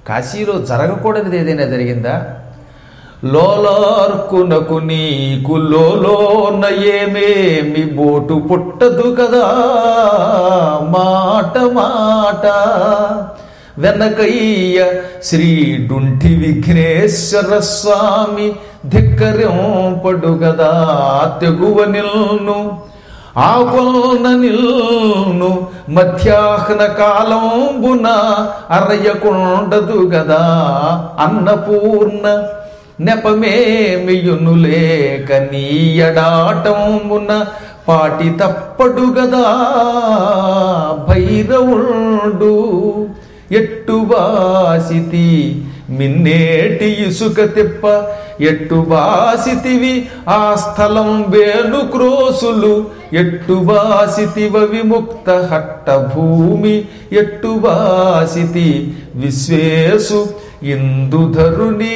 కాశీలో జరగకూడనిది ఏదైనా జరిగిందా లోలార్కునకు నీకు లోలోన ఏమేమి బోటు పుట్టదు కదా మాట మాట వెనకయ్య శ్రీ డుంఠి విఘ్నేశ్వర స్వామి ధిక్కరింపడు గదా తెగువ నిల్ను ఆకొల్న నిల్ను మధ్యాహ్న కాలంబున అరయకుండదు గదా అన్నపూర్ణ నెపమేమియును లేక నీయడాటమున పాటి తప్పడు గదా భైరవుండు ఎట్టుబాసితి మిన్నేటి ఇసుక తిప్ప ఎట్టుబాసితివి ఆ స్థలం వేణు క్రోసులు ఎట్టుబాసితివ విముక్త హట్ట భూమి ఎట్టుబాసితి విశ్వేసు ఇందుధరుని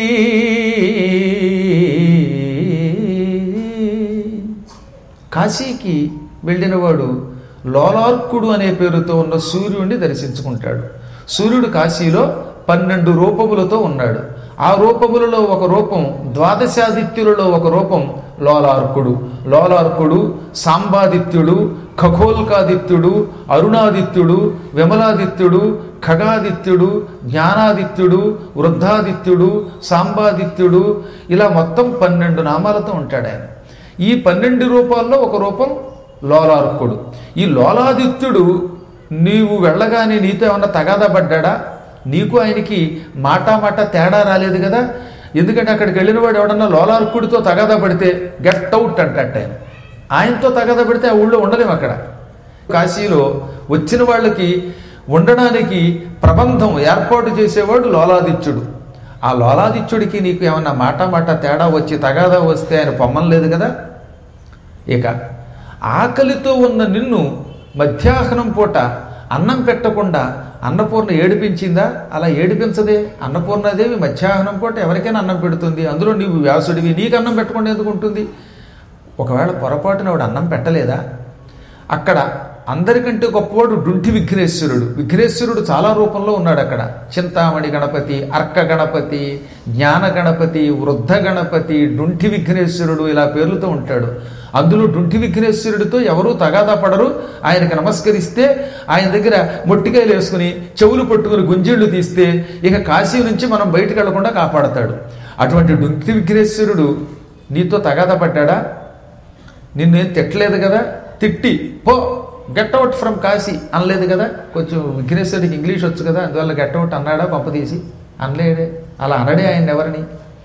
కాశీకి వెళ్ళినవాడు లోలార్కుడు అనే పేరుతో ఉన్న సూర్యుడిని దర్శించుకుంటాడు సూర్యుడు కాశీలో పన్నెండు రూపములతో ఉన్నాడు ఆ రూపములలో ఒక రూపం ద్వాదశాదిత్యులలో ఒక రూపం లోలార్కుడు లోలార్కుడు సాంబాదిత్యుడు ఖగోల్కాదిత్యుడు అరుణాదిత్యుడు విమలాదిత్యుడు ఖగాదిత్యుడు జ్ఞానాదిత్యుడు వృద్ధాదిత్యుడు సాంబాదిత్యుడు ఇలా మొత్తం పన్నెండు నామాలతో ఉంటాడు ఆయన ఈ పన్నెండు రూపాల్లో ఒక రూపం లోలార్కుడు ఈ లోలాదిత్యుడు నీవు వెళ్ళగానే నీతో ఏమన్నా తగాదా పడ్డాడా నీకు ఆయనకి మాటా మాట తేడా రాలేదు కదా ఎందుకంటే అక్కడికి వెళ్ళిన వాడు ఎవడన్నా లోలార్కుడితో తగాదా పడితే గెట్ అవుట్ అంటట ఆయన ఆయనతో తగాదా పడితే ఆ ఊళ్ళో ఉండలేము అక్కడ కాశీలో వచ్చిన వాళ్ళకి ఉండడానికి ప్రబంధం ఏర్పాటు చేసేవాడు లోలాదిత్యుడు ఆ లోలాదిత్యుడికి నీకు ఏమన్నా మాట మాట తేడా వచ్చి తగాదా వస్తే ఆయన పొమ్మం లేదు కదా ఇక ఆకలితో ఉన్న నిన్ను మధ్యాహ్నం పూట అన్నం పెట్టకుండా అన్నపూర్ణ ఏడిపించిందా అలా ఏడిపించదే అన్నపూర్ణాదేవి మధ్యాహ్నం పూట ఎవరికైనా అన్నం పెడుతుంది అందులో నీవు వ్యాసుడివి నీకు అన్నం పెట్టకుండా ఎందుకు ఉంటుంది ఒకవేళ పొరపాటున వాడు అన్నం పెట్టలేదా అక్కడ అందరికంటే గొప్పవాడు డుంటి విఘ్నేశ్వరుడు విఘ్నేశ్వరుడు చాలా రూపంలో ఉన్నాడు అక్కడ చింతామణి గణపతి అర్క గణపతి జ్ఞాన గణపతి వృద్ధ గణపతి డుంటి విఘ్నేశ్వరుడు ఇలా పేర్లతో ఉంటాడు అందులో డుంటి విఘ్నేశ్వరుడితో ఎవరూ తగాదా పడరు ఆయనకు నమస్కరిస్తే ఆయన దగ్గర మొట్టికాయలు వేసుకుని చెవులు పట్టుకుని గుంజిళ్ళు తీస్తే ఇక కాశీ నుంచి మనం బయటకు వెళ్లకుండా కాపాడతాడు అటువంటి డుంటి విఘ్నేశ్వరుడు నీతో తగాదా పడ్డాడా నిన్నేం తిట్టలేదు కదా తిట్టి పో గెట్ అవుట్ ఫ్రమ్ కాశీ అనలేదు కదా కొంచెం విఘ్నేశ్వరుడికి ఇంగ్లీష్ వచ్చు కదా అందువల్ల గెట్ అవుట్ అన్నాడా పంపదీసి అనలేడే అలా అనడే ఆయన ఎవరిని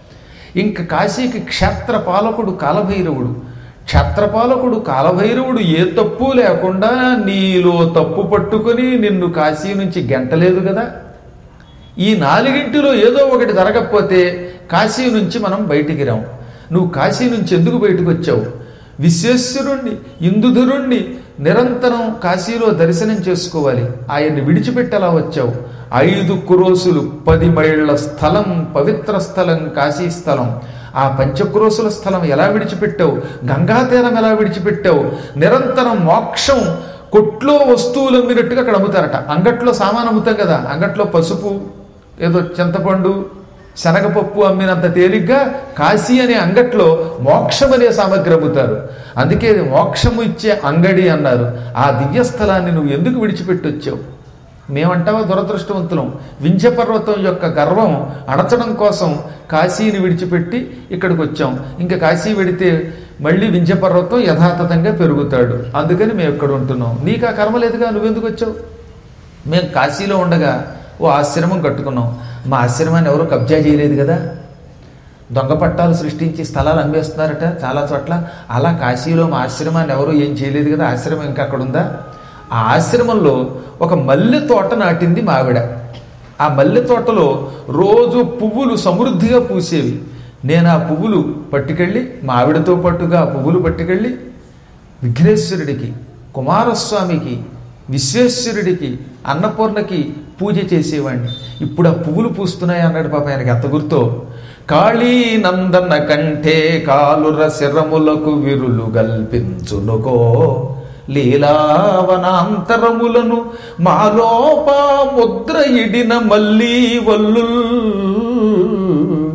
ఇంక కాశీకి క్షేత్ర పాలకుడు కాలభైరవుడు క్షేత్రపాలకుడు కాలభైరవుడు ఏ తప్పు లేకుండా నీలో తప్పు పట్టుకొని నిన్ను కాశీ నుంచి గెంటలేదు కదా ఈ నాలుగింటిలో ఏదో ఒకటి జరగకపోతే కాశీ నుంచి మనం బయటికి రాం నువ్వు కాశీ నుంచి ఎందుకు బయటకు వచ్చావు విశ్వేశ్వరుణ్ణి ఇందుధురుణ్ణి నిరంతరం కాశీలో దర్శనం చేసుకోవాలి ఆయన్ని విడిచిపెట్టేలా వచ్చావు ఐదు కురోసులు పది మైళ్ళ స్థలం పవిత్ర స్థలం కాశీ స్థలం ఆ పంచక్రోసుల స్థలం ఎలా విడిచిపెట్టావు గంగా తీరం ఎలా విడిచిపెట్టావు నిరంతరం మోక్షం కొట్లో వస్తువులు అమ్మినట్టుగా అక్కడ అమ్ముతారట అంగట్లో సామాన్ అమ్ముతాం కదా అంగట్లో పసుపు ఏదో చింతపండు శనగపప్పు అమ్మినంత తేలిగ్గా కాశీ అనే అంగట్లో మోక్షం అనే సామగ్రి అమ్ముతారు అందుకే ఇది మోక్షము ఇచ్చే అంగడి అన్నారు ఆ దివ్య స్థలాన్ని నువ్వు ఎందుకు విడిచిపెట్టొచ్చావు మేమంటావా దురదృష్టవంతులం వింధ్య పర్వతం యొక్క గర్వం అణచడం కోసం కాశీని విడిచిపెట్టి ఇక్కడికి వచ్చాం ఇంకా కాశీ వెడితే మళ్ళీ వింధ్య పర్వతం యథాతథంగా పెరుగుతాడు అందుకని మేము ఇక్కడ ఉంటున్నాం నీకు ఆ కర్మ లేదుగా నువ్వెందుకు వచ్చావు మేము కాశీలో ఉండగా ఓ ఆశ్రమం కట్టుకున్నాం మా ఆశ్రమాన్ని ఎవరు కబ్జా చేయలేదు కదా దొంగ పట్టాలు సృష్టించి స్థలాలు అమ్మేస్తున్నారట చాలా చోట్ల అలా కాశీలో మా ఆశ్రమాన్ని ఎవరు ఏం చేయలేదు కదా ఆశ్రమం ఇంకా అక్కడ ఉందా ఆ ఆశ్రమంలో ఒక మల్లె తోట నాటింది మావిడ ఆ మల్లె తోటలో రోజు పువ్వులు సమృద్ధిగా పూసేవి నేను ఆ పువ్వులు పట్టుకెళ్ళి మా ఆవిడతో పాటుగా ఆ పువ్వులు పట్టుకెళ్ళి విఘ్నేశ్వరుడికి కుమారస్వామికి విశ్వేశ్వరుడికి అన్నపూర్ణకి పూజ చేసేవాడిని ఇప్పుడు ఆ పువ్వులు పూస్తున్నాయి అన్నాడు పాప ఆయనకి ఎంత గుర్తో కాళీ నందన కంటే కాలుర శిరములకు విరులు గల్పించునుకో లీలావనాంతరములను మాలోప ముద్ర ఇడిన మళ్ళీ వల్లుల్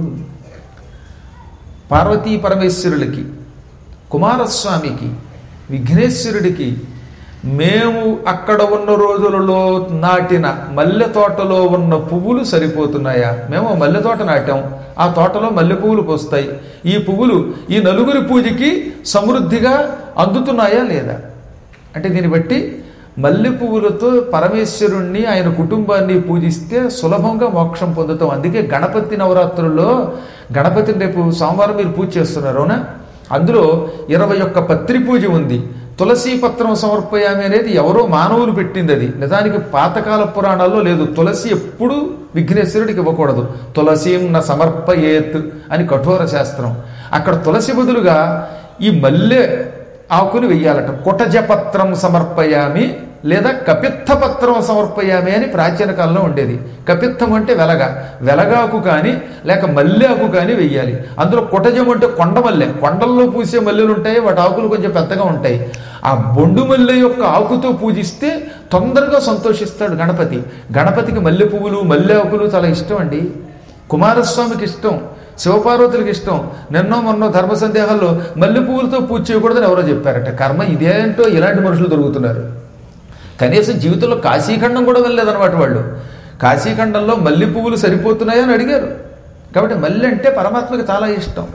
పార్వతీ పరమేశ్వరులకి కుమారస్వామికి విఘ్నేశ్వరుడికి మేము అక్కడ ఉన్న రోజులలో నాటిన మల్లె తోటలో ఉన్న పువ్వులు సరిపోతున్నాయా మేము మల్లె తోట నాటాం ఆ తోటలో మల్లె పువ్వులు పోస్తాయి ఈ పువ్వులు ఈ నలుగురి పూజకి సమృద్ధిగా అందుతున్నాయా లేదా అంటే దీన్ని బట్టి మల్లె పువ్వులతో పరమేశ్వరుణ్ణి ఆయన కుటుంబాన్ని పూజిస్తే సులభంగా మోక్షం పొందుతాం అందుకే గణపతి నవరాత్రుల్లో గణపతిని రేపు సోమవారం మీరు పూజ చేస్తున్నారు అవునా అందులో ఇరవై ఒక్క పత్రి పూజ ఉంది తులసి పత్రం సమర్పయామి అనేది ఎవరో మానవులు పెట్టింది అది నిజానికి పాతకాల పురాణాల్లో లేదు తులసి ఎప్పుడూ విఘ్నేశ్వరుడికి ఇవ్వకూడదు తులసీం న సమర్పయేత్ అని కఠోర శాస్త్రం అక్కడ తులసి బదులుగా ఈ మల్లె ఆకుని వెయ్యాలట కుటజపత్రం సమర్పయామి లేదా కపిత్థ పత్రం సమర్పయామి అని ప్రాచీన కాలంలో ఉండేది కపిత్థం అంటే వెలగ వెలగాకు కానీ లేక మల్లె కానీ వెయ్యాలి అందులో కుటజం అంటే కొండ మల్లె కొండల్లో పూసే మల్లెలు ఉంటాయి వాటి ఆకులు కొంచెం పెద్దగా ఉంటాయి ఆ బొండు మల్లె యొక్క ఆకుతో పూజిస్తే తొందరగా సంతోషిస్తాడు గణపతి గణపతికి మల్లె పువ్వులు మల్లె ఆకులు చాలా ఇష్టం అండి కుమారస్వామికి ఇష్టం శివపార్వతులకి ఇష్టం నిన్నో మొన్నో ధర్మ సందేహాల్లో మల్లె పువ్వులతో పూజ చేయకూడదని ఎవరో చెప్పారట కర్మ ఇదేంటో ఇలాంటి మనుషులు దొరుకుతున్నారు కనీసం జీవితంలో కాశీఖండం కూడా వెళ్ళలేదన్నమాట వాళ్ళు కాశీఖండంలో మల్లె పువ్వులు సరిపోతున్నాయా అని అడిగారు కాబట్టి మల్లె అంటే పరమాత్మకి చాలా ఇష్టం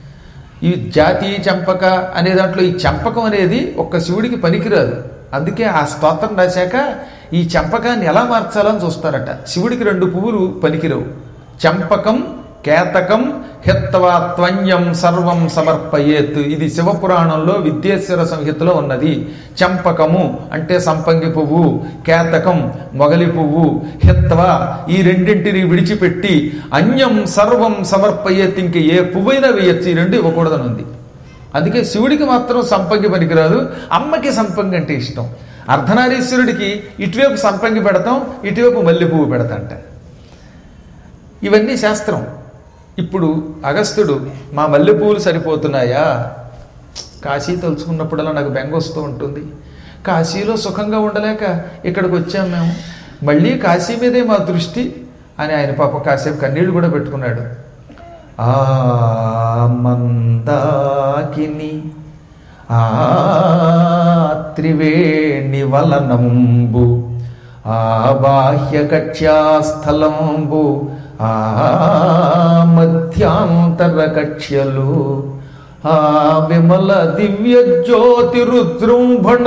ఈ జాతి చంపక అనే దాంట్లో ఈ చంపకం అనేది ఒక్క శివుడికి పనికిరాదు అందుకే ఆ స్తోత్రం రాశాక ఈ చంపకాన్ని ఎలా మార్చాలని చూస్తారట శివుడికి రెండు పువ్వులు పనికిరావు చంపకం కేతకం హిత్వా త్వన్యం సర్వం సమర్పయేత్ ఇది శివపురాణంలో విద్యేశ్వర సంహితలో ఉన్నది చంపకము అంటే సంపంగి పువ్వు కేతకం మొగలి పువ్వు హిత్వా ఈ రెండింటిని విడిచిపెట్టి అన్యం సర్వం సమర్పయేత్ ఇంక ఏ పువ్వైనా వేయచ్చు ఈ రెండు ఇవ్వకూడదని ఉంది అందుకే శివుడికి మాత్రం సంపంగి పనికిరాదు అమ్మకి సంపంగి అంటే ఇష్టం అర్ధనారీశ్వరుడికి ఇటువైపు సంపంగి పెడతాం ఇటువైపు మల్లె పువ్వు పెడతాంట ఇవన్నీ శాస్త్రం ఇప్పుడు అగస్త్యుడు మా మల్లె పువ్వులు సరిపోతున్నాయా కాశీ తలుచుకున్నప్పుడల్లా నాకు బెంగ వస్తూ ఉంటుంది కాశీలో సుఖంగా ఉండలేక ఇక్కడికి వచ్చాం మేము మళ్ళీ కాశీ మీదే మా దృష్టి అని ఆయన పాప కాసేపు కన్నీళ్లు కూడా పెట్టుకున్నాడు ఆ మందాకిని ఆ త్రివేణి వలనంబు ఆ బాహ్యకక్ష్యాస్థలంబు ఆ మధ్యాంతర కక్ష్యలు ఆ విమల దివ్య జ్యోతి రుద్రంభణ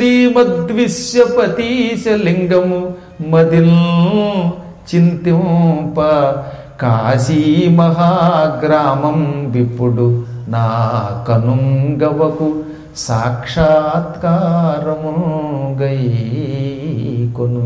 శ్రీమద్విశ్వపతీశలింగము మదిల్ చింతింప కాశీ మహాగ్రామం విపుడు నా కనుంగవకు సాక్షాత్కారము గై కొను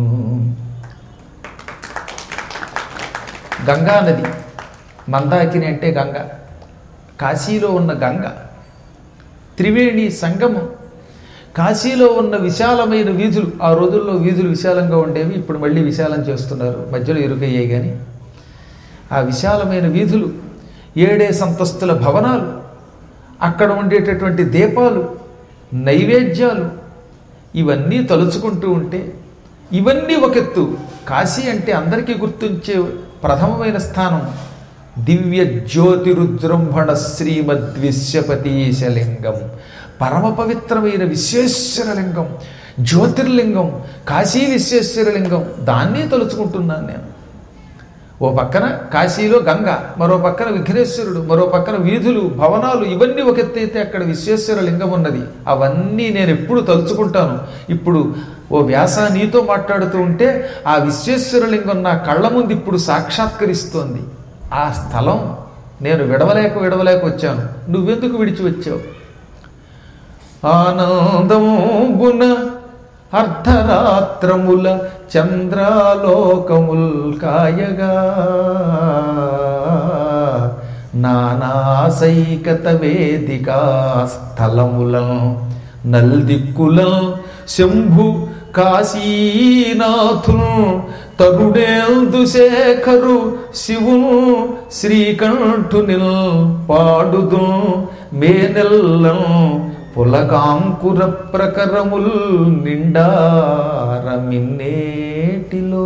గంగా నది మందాకిని అంటే గంగ కాశీలో ఉన్న గంగ త్రివేణి సంగమం కాశీలో ఉన్న విశాలమైన వీధులు ఆ రోజుల్లో వీధులు విశాలంగా ఉండేవి ఇప్పుడు మళ్ళీ విశాలం చేస్తున్నారు మధ్యలో ఇరుకయ్యాయి కానీ ఆ విశాలమైన వీధులు ఏడే సంతస్తుల భవనాలు అక్కడ ఉండేటటువంటి దీపాలు నైవేద్యాలు ఇవన్నీ తలుచుకుంటూ ఉంటే ఇవన్నీ ఒక ఎత్తు కాశీ అంటే అందరికీ గుర్తుంచే ప్రథమమైన స్థానం దివ్య జ్యోతిరుద్రంభణ శ్రీమద్విశ్వపతీశలింగం పరమ పవిత్రమైన విశ్వేశ్వరలింగం జ్యోతిర్లింగం కాశీ విశ్వేశ్వరలింగం దాన్ని తలుచుకుంటున్నాను నేను ఓ పక్కన కాశీలో గంగ మరో పక్కన విఘ్నేశ్వరుడు మరో పక్కన వీధులు భవనాలు ఇవన్నీ ఒక ఎత్తు అయితే అక్కడ విశ్వేశ్వర లింగం ఉన్నది అవన్నీ నేను ఎప్పుడు తలుచుకుంటాను ఇప్పుడు ఓ వ్యాస నీతో మాట్లాడుతూ ఉంటే ఆ విశ్వేశ్వర లింగం నా కళ్ళ ముందు ఇప్పుడు సాక్షాత్కరిస్తోంది ఆ స్థలం నేను విడవలేక విడవలేక వచ్చాను నువ్వెందుకు విడిచి వచ్చావు ఆనందమున అర్ధరాత్రముల చంద్రాలోకముల్ కాయగా నానాసైకత వేదికా స్థలములం నల్దిక్కులం శంభు కాశీనాథుల్ తరుడేల్దు శేఖరు శివును శ్రీకంఠునిల్ పాడుదు మేనెల్లం పులకాంకుర ప్రకరముల్ నిండారమిన్నేటిలో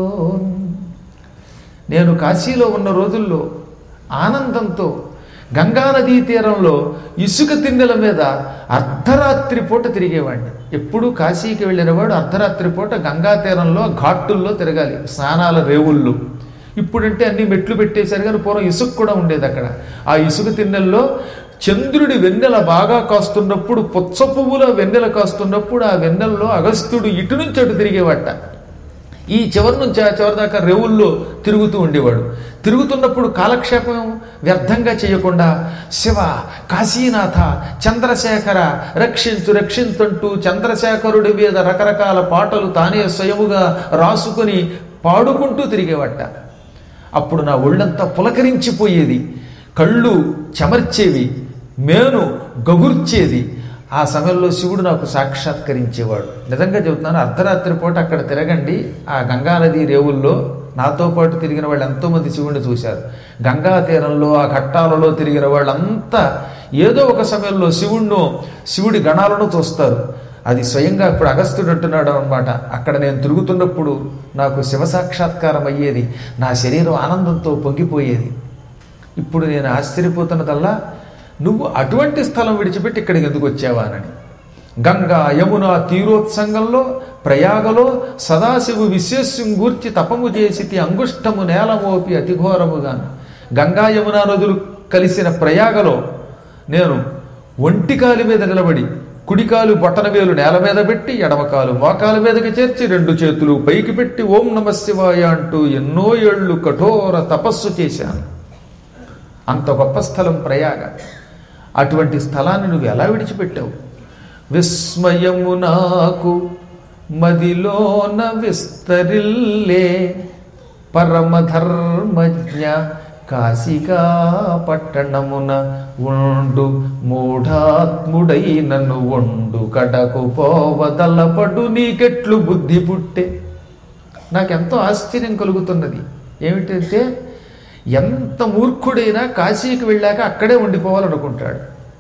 నేను కాశీలో ఉన్న రోజుల్లో ఆనందంతో గంగానదీ తీరంలో ఇసుక తిన్నెల మీద అర్ధరాత్రి పూట తిరిగేవాడిని ఎప్పుడూ కాశీకి వెళ్ళినవాడు అర్ధరాత్రి పూట గంగా తీరంలో ఘాట్టుల్లో తిరగాలి స్నానాల రేవుల్లో ఇప్పుడంటే అన్ని మెట్లు పెట్టేశారు కానీ పూర్వం ఇసుక కూడా ఉండేది అక్కడ ఆ ఇసుక తిన్నెల్లో చంద్రుడి వెన్నెల బాగా కాస్తున్నప్పుడు పుచ్చ పువ్వుల వెన్నెల కాస్తున్నప్పుడు ఆ వెన్నెల్లో అగస్త్యుడు ఇటు నుంచి అటు తిరిగేవాట ఈ చివరి నుంచి ఆ చివరి దాకా రేవుల్లో తిరుగుతూ ఉండేవాడు తిరుగుతున్నప్పుడు కాలక్షేపం వ్యర్థంగా చేయకుండా శివ కాశీనాథ చంద్రశేఖర రక్షించు రక్షించంటూ చంద్రశేఖరుడి మీద రకరకాల పాటలు తానే స్వయముగా రాసుకుని పాడుకుంటూ తిరిగేవట అప్పుడు నా ఒళ్ళంతా పులకరించిపోయేది కళ్ళు చెమర్చేవి మేను గగుర్చేది ఆ సమయంలో శివుడు నాకు సాక్షాత్కరించేవాడు నిజంగా చెబుతున్నాను అర్ధరాత్రి పూట అక్కడ తిరగండి ఆ గంగానది రేవుల్లో నాతో పాటు తిరిగిన వాళ్ళు ఎంతోమంది శివుడిని చూశారు గంగా తీరంలో ఆ ఘట్టాలలో తిరిగిన వాళ్ళంతా ఏదో ఒక సమయంలో శివుణ్ణు శివుడి గణాలను చూస్తారు అది స్వయంగా ఇప్పుడు అగస్త్యుడు అంటున్నాడు అనమాట అక్కడ నేను తిరుగుతున్నప్పుడు నాకు శివ సాక్షాత్కారం అయ్యేది నా శరీరం ఆనందంతో పొంగిపోయేది ఇప్పుడు నేను ఆశ్చర్యపోతున్నదల్లా నువ్వు అటువంటి స్థలం విడిచిపెట్టి ఇక్కడికి ఎందుకు వచ్చావానని గంగా యమున తీరోత్సంగంలో ప్రయాగలో సదాశివు విశ్వేశ్వం గూర్చి తపము చేసి అంగుష్టము నేలమోపి అతిఘోరముగాను గంగా యమున నదులు కలిసిన ప్రయాగలో నేను ఒంటికాలి మీద నిలబడి కుడికాలు బొట్టనవేలు నేల మీద పెట్టి ఎడమకాలు మోకాల మీదకి చేర్చి రెండు చేతులు పైకి పెట్టి ఓం నమ శివాయ అంటూ ఎన్నో ఏళ్ళు కఠోర తపస్సు చేశాను అంత గొప్ప స్థలం ప్రయాగ అటువంటి స్థలాన్ని నువ్వు ఎలా విడిచిపెట్టావు విస్మయము నాకు మదిలోన విస్తరిల్లే పరమధర్మజ్ఞ కాశికా పట్టణమున ఉండు మూఢాత్ముడై నన్ను ఉండు కడకు పోవదలపడు నీకెట్లు బుద్ధి పుట్టే నాకెంతో ఆశ్చర్యం కలుగుతున్నది ఏమిటంటే ఎంత మూర్ఖుడైనా కాశీకి వెళ్ళాక అక్కడే ఉండిపోవాలనుకుంటాడు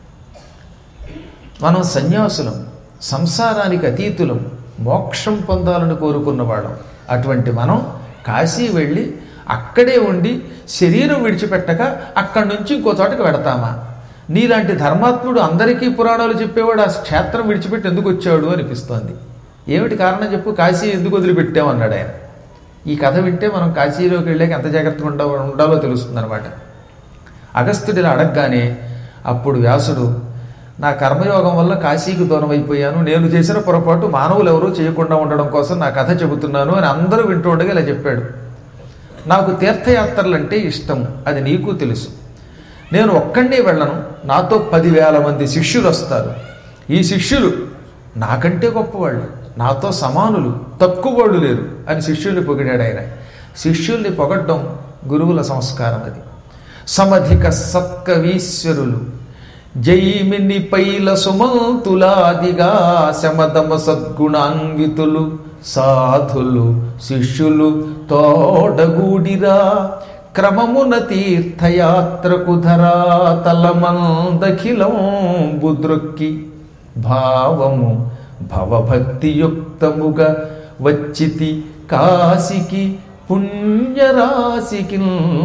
మనం సన్యాసులం సంసారానికి అతీతులం మోక్షం పొందాలని కోరుకున్నవాళ్ళం అటువంటి మనం కాశీ వెళ్ళి అక్కడే ఉండి శరీరం విడిచిపెట్టక అక్కడి నుంచి ఇంకో చోటకి వెడతామా నీలాంటి ధర్మాత్ముడు అందరికీ పురాణాలు చెప్పేవాడు ఆ క్షేత్రం విడిచిపెట్టి ఎందుకు వచ్చాడు అనిపిస్తోంది ఏమిటి కారణం చెప్పు కాశీ ఎందుకు వదిలిపెట్టామన్నాడు ఆయన ఈ కథ వింటే మనం కాశీలోకి వెళ్ళాక ఎంత జాగ్రత్తగా ఉండ ఉండాలో తెలుస్తుంది అనమాట అగస్త్యుడు ఇలా అడగగానే అప్పుడు వ్యాసుడు నా కర్మయోగం వల్ల కాశీకి దూరం అయిపోయాను నేను చేసిన పొరపాటు మానవులు ఎవరూ చేయకుండా ఉండడం కోసం నా కథ చెబుతున్నాను అని అందరూ వింటూ ఉండగా ఇలా చెప్పాడు నాకు తీర్థయాత్రలు అంటే ఇష్టం అది నీకు తెలుసు నేను ఒక్కడే వెళ్ళను నాతో పదివేల మంది శిష్యులు వస్తారు ఈ శిష్యులు నాకంటే గొప్పవాళ్ళు నాతో సమానులు తక్కువ వాళ్ళు లేరు అని శిష్యుల్ని పొగిడాడు ఆయన శిష్యుల్ని పొగడ్డం గురువుల సంస్కారం అది సమధిక సత్కవీశ్వరులు జైమిని పైల సుమంతులాదిగా శమదమ సద్గుణాన్వితులు సాధులు శిష్యులు తోడగూడిరా క్రమమున తీర్థయాత్రకు ధరాతలమందఖిలం బుద్రొక్కి భావము భవభక్తియుక్తముగా వచ్చితి కాశికి పుణ్యరాశికి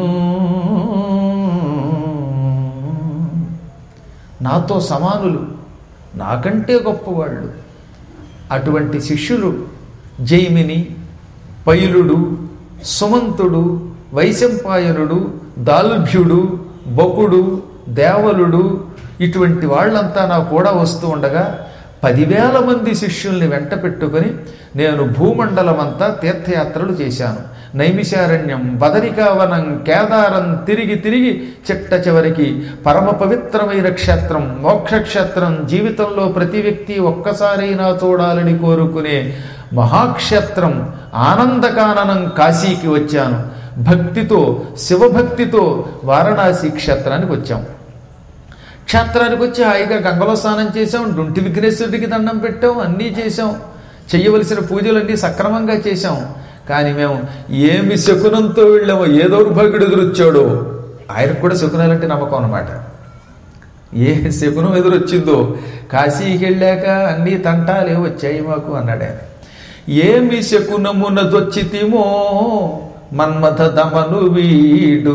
నాతో సమానులు నాకంటే గొప్పవాళ్ళు అటువంటి శిష్యులు జైమిని పైలుడు సుమంతుడు వైశంపాయనుడు దాల్భ్యుడు బకుడు దేవలుడు ఇటువంటి వాళ్ళంతా నా కూడా వస్తూ ఉండగా పదివేల మంది శిష్యుల్ని వెంట పెట్టుకొని నేను భూమండలమంతా తీర్థయాత్రలు చేశాను నైమిషారణ్యం బదరికావనం కేదారం తిరిగి తిరిగి చిట్ట చివరికి పరమ పవిత్రమైన క్షేత్రం మోక్షక్షేత్రం జీవితంలో ప్రతి వ్యక్తి ఒక్కసారైనా చూడాలని కోరుకునే మహాక్షేత్రం ఆనందకాననం కాశీకి వచ్చాను భక్తితో శివభక్తితో వారణాసి క్షేత్రానికి వచ్చాం క్షేత్రానికి వచ్చి హాయిగా గంగలో స్నానం చేసాం డుంటి విఘ్నేశ్వరుడికి దండం పెట్టాం అన్నీ చేసాం చెయ్యవలసిన పూజలన్నీ సక్రమంగా చేశాం కానీ మేము ఏమి శకునంతో వెళ్ళామో ఏ దౌర్భాగ్యుడు ఎదురొచ్చాడో ఆయనకు కూడా శకునాలంటే నమ్మకం అనమాట ఏ శకునం ఎదురొచ్చిందో కాశీకి వెళ్ళాక అన్నీ తంటాలే వచ్చాయి మాకు అన్నాడు ఆయన ఏమి శకునమునదొచ్చితిమో మన్మథ దమను వీడు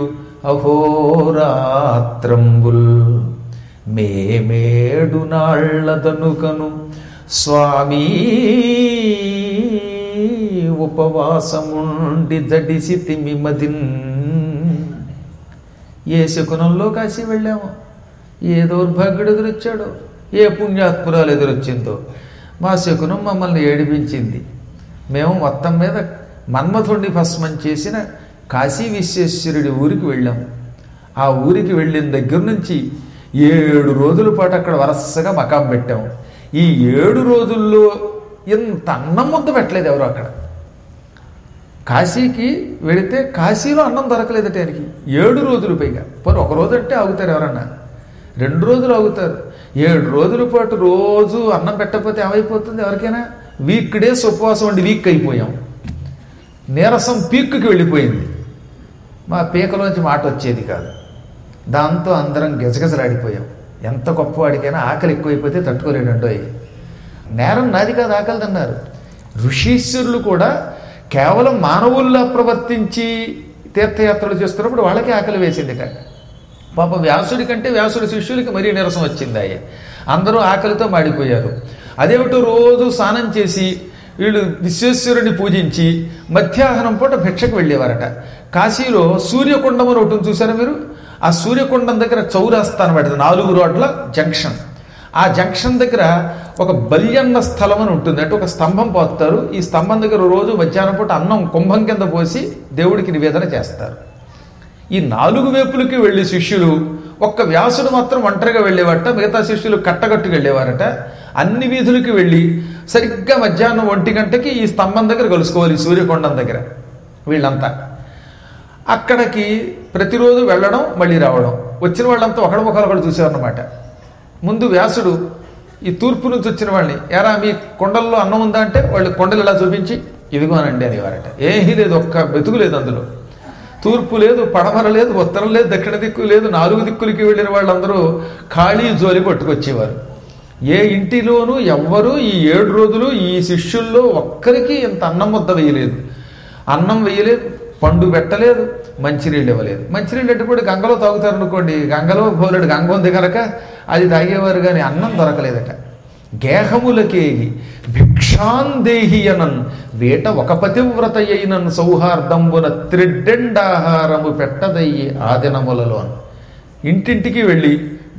అహోరాత్రంబుల్ మేమేడు నాళ్లదనుకను స్వామీ ఉపవాసముండి జడిసి మదిన్ ఏ శకునంలో కాశీ వెళ్ళామో ఏ దౌర్భాగ్యుడు ఎదురొచ్చాడో ఏ పుణ్యాత్మురాలు ఎదురొచ్చిందో మా శకునం మమ్మల్ని ఏడిపించింది మేము మొత్తం మీద మన్మథుడిని భస్మం చేసిన కాశీ విశ్వేశ్వరుడి ఊరికి వెళ్ళాము ఆ ఊరికి వెళ్ళిన దగ్గర నుంచి ఏడు రోజుల పాటు అక్కడ వరసగా మకాం పెట్టాము ఈ ఏడు రోజుల్లో ఇంత అన్నం ముద్ద పెట్టలేదు ఎవరు అక్కడ కాశీకి వెళితే కాశీలో అన్నం దొరకలేదట ఆయనకి ఏడు రోజులు పైగా పోనీ ఒక రోజు అంటే ఆగుతారు ఎవరన్నా రెండు రోజులు ఆగుతారు ఏడు రోజుల పాటు రోజు అన్నం పెట్టకపోతే ఏమైపోతుంది ఎవరికైనా వీక్ డేస్ ఉపవాసం ఉండి వీక్ అయిపోయాం నీరసం పీక్కి వెళ్ళిపోయింది మా పీకలోంచి మాట వచ్చేది కాదు దాంతో అందరం గజగజలాడిపోయాం ఎంత గొప్పవాడికైనా ఆకలి ఎక్కువైపోతే తట్టుకోలేడండో నేరం నాది కాదు ఆకలిదన్నారు ఋషీశ్వరులు కూడా కేవలం మానవుల్లా ప్రవర్తించి తీర్థయాత్రలు చేస్తున్నప్పుడు వాళ్ళకి ఆకలి వేసిందిట పాప వ్యాసుడి కంటే వ్యాసుడి శిష్యులకి మరీ నీరసం వచ్చింది అయ్యే అందరూ ఆకలితో మాడిపోయారు అదేమిటో రోజు స్నానం చేసి వీళ్ళు విశ్వేశ్వరుని పూజించి మధ్యాహ్నం పూట భిక్షకు వెళ్ళేవారట కాశీలో సూర్యకుండం అని ఒకటి చూసారా మీరు ఆ సూర్యకుండం దగ్గర చౌరాస్తా అనమాట నాలుగు రోడ్ల జంక్షన్ ఆ జంక్షన్ దగ్గర ఒక బల్యన్న స్థలం అని ఉంటుంది అంటే ఒక స్తంభం పోతారు ఈ స్తంభం దగ్గర రోజు మధ్యాహ్నం పూట అన్నం కుంభం కింద పోసి దేవుడికి నివేదన చేస్తారు ఈ నాలుగు వైపులకి వెళ్ళి శిష్యులు ఒక్క వ్యాసుడు మాత్రం ఒంటరిగా వెళ్ళేవారట మిగతా శిష్యులు కట్టగట్టుకు వెళ్ళేవారట అన్ని వీధులకి వెళ్ళి సరిగ్గా మధ్యాహ్నం ఒంటి గంటకి ఈ స్తంభం దగ్గర కలుసుకోవాలి సూర్యకొండం దగ్గర వీళ్ళంతా అక్కడికి ప్రతిరోజు వెళ్ళడం మళ్ళీ రావడం వచ్చిన వాళ్ళంతా ఒకడొకరు చూసేవారన్నమాట ముందు వ్యాసుడు ఈ తూర్పు నుంచి వచ్చిన వాళ్ళని ఎరా మీ కొండల్లో అన్నం ఉందా అంటే వాళ్ళు కొండలు ఇలా చూపించి ఇదిగోనండి అనేవారట ఏమీ లేదు ఒక్క బతుకు లేదు అందులో తూర్పు లేదు పడమర లేదు ఉత్తరం లేదు దక్షిణ దిక్కు లేదు నాలుగు దిక్కులకి వెళ్ళిన వాళ్ళందరూ ఖాళీ జోలి పట్టుకొచ్చేవారు ఏ ఇంటిలోనూ ఎవ్వరూ ఈ ఏడు రోజులు ఈ శిష్యుల్లో ఒక్కరికి ఇంత అన్నం ముద్ద వేయలేదు అన్నం వేయలేదు పండు పెట్టలేదు మంచినీళ్ళు ఇవ్వలేదు మంచినీళ్ళు ఎట్టుబడి గంగలో తాగుతారు అనుకోండి గంగలో బోలెడు గంగ ఉంది కనుక అది తాగేవారు కానీ అన్నం దొరకలేదట గేహములకేగి భిక్షాందేహి అనన్ వేట ఒక పతివ్రత అయినన్ సౌహార్దంబున త్రిడ్డెండాహారము పెట్టదయ్యి ఆదినములలో ఇంటింటికి వెళ్ళి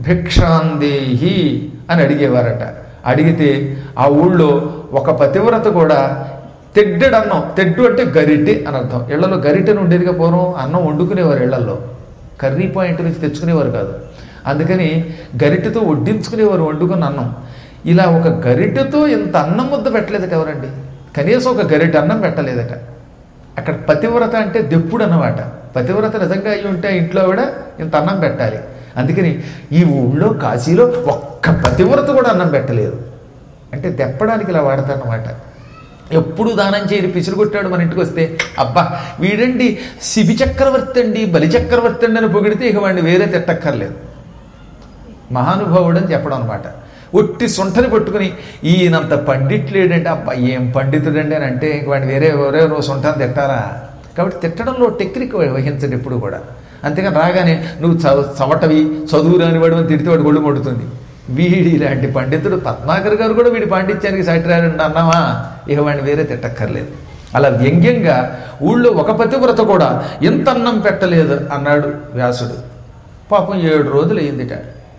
భిక్షాందేహి అని అడిగేవారట అడిగితే ఆ ఊళ్ళో ఒక పతివ్రత కూడా తెడ్డెడు అన్నం తెడ్డు అంటే గరిటె అని అర్థం ఇళ్లలో గరిటెని ఉండేదిగా పూర్వం అన్నం వండుకునేవారు ఇళ్లలో కర్రీ పాయింట్ నుంచి తెచ్చుకునేవారు కాదు అందుకని గరిటెతో వడ్డించుకునేవారు వండుకున్న అన్నం ఇలా ఒక గరిటెతో ఇంత అన్నం ముద్ద పెట్టలేదట ఎవరండి కనీసం ఒక గరిటె అన్నం పెట్టలేదట అక్కడ పతివ్రత అంటే దెప్పుడు అన్నమాట పతివ్రత నిజంగా అయి ఉంటే ఆ ఇంట్లో కూడా ఇంత అన్నం పెట్టాలి అందుకని ఈ ఊళ్ళో కాశీలో ఒక్క పతివ్రత కూడా అన్నం పెట్టలేదు అంటే దెప్పడానికి ఇలా వాడతారన్నమాట ఎప్పుడు దానం చేయని పిసులు కొట్టాడు మన ఇంటికి వస్తే అబ్బా వీడండి శిబి చక్రవర్తి అండి బలి చక్రవర్తి అండి అని పొగిడితే ఇక వాడిని వేరే తిట్టక్కర్లేదు మహానుభావుడు అని చెప్పడం అనమాట ఒట్టి సొంటని పట్టుకుని ఈయనంత పండిట్లేడంటే అబ్బా ఏం పండితుడండి అని అంటే ఇంక వాడిని వేరే వేరే నువ్వు సొంటని తిట్టారా కాబట్టి తిట్టడంలో టెక్నిక్ వహించండి ఎప్పుడు కూడా అంతేగాని రాగానే నువ్వు చ చవటవి చదువు రాని వాడు అని తిడితే వాడు ఒళ్ళు మొడుతుంది వీడి ఇలాంటి పండితుడు పద్మాకర్ గారు కూడా వీడి పాండిత్యానికి సాటి రారండి అన్నావా ఇక వాడిని వేరే తిట్టక్కర్లేదు అలా వ్యంగ్యంగా ఊళ్ళో ఒక పతివ్రత కూడా ఎంత అన్నం పెట్టలేదు అన్నాడు వ్యాసుడు పాపం ఏడు రోజులు అయిందిట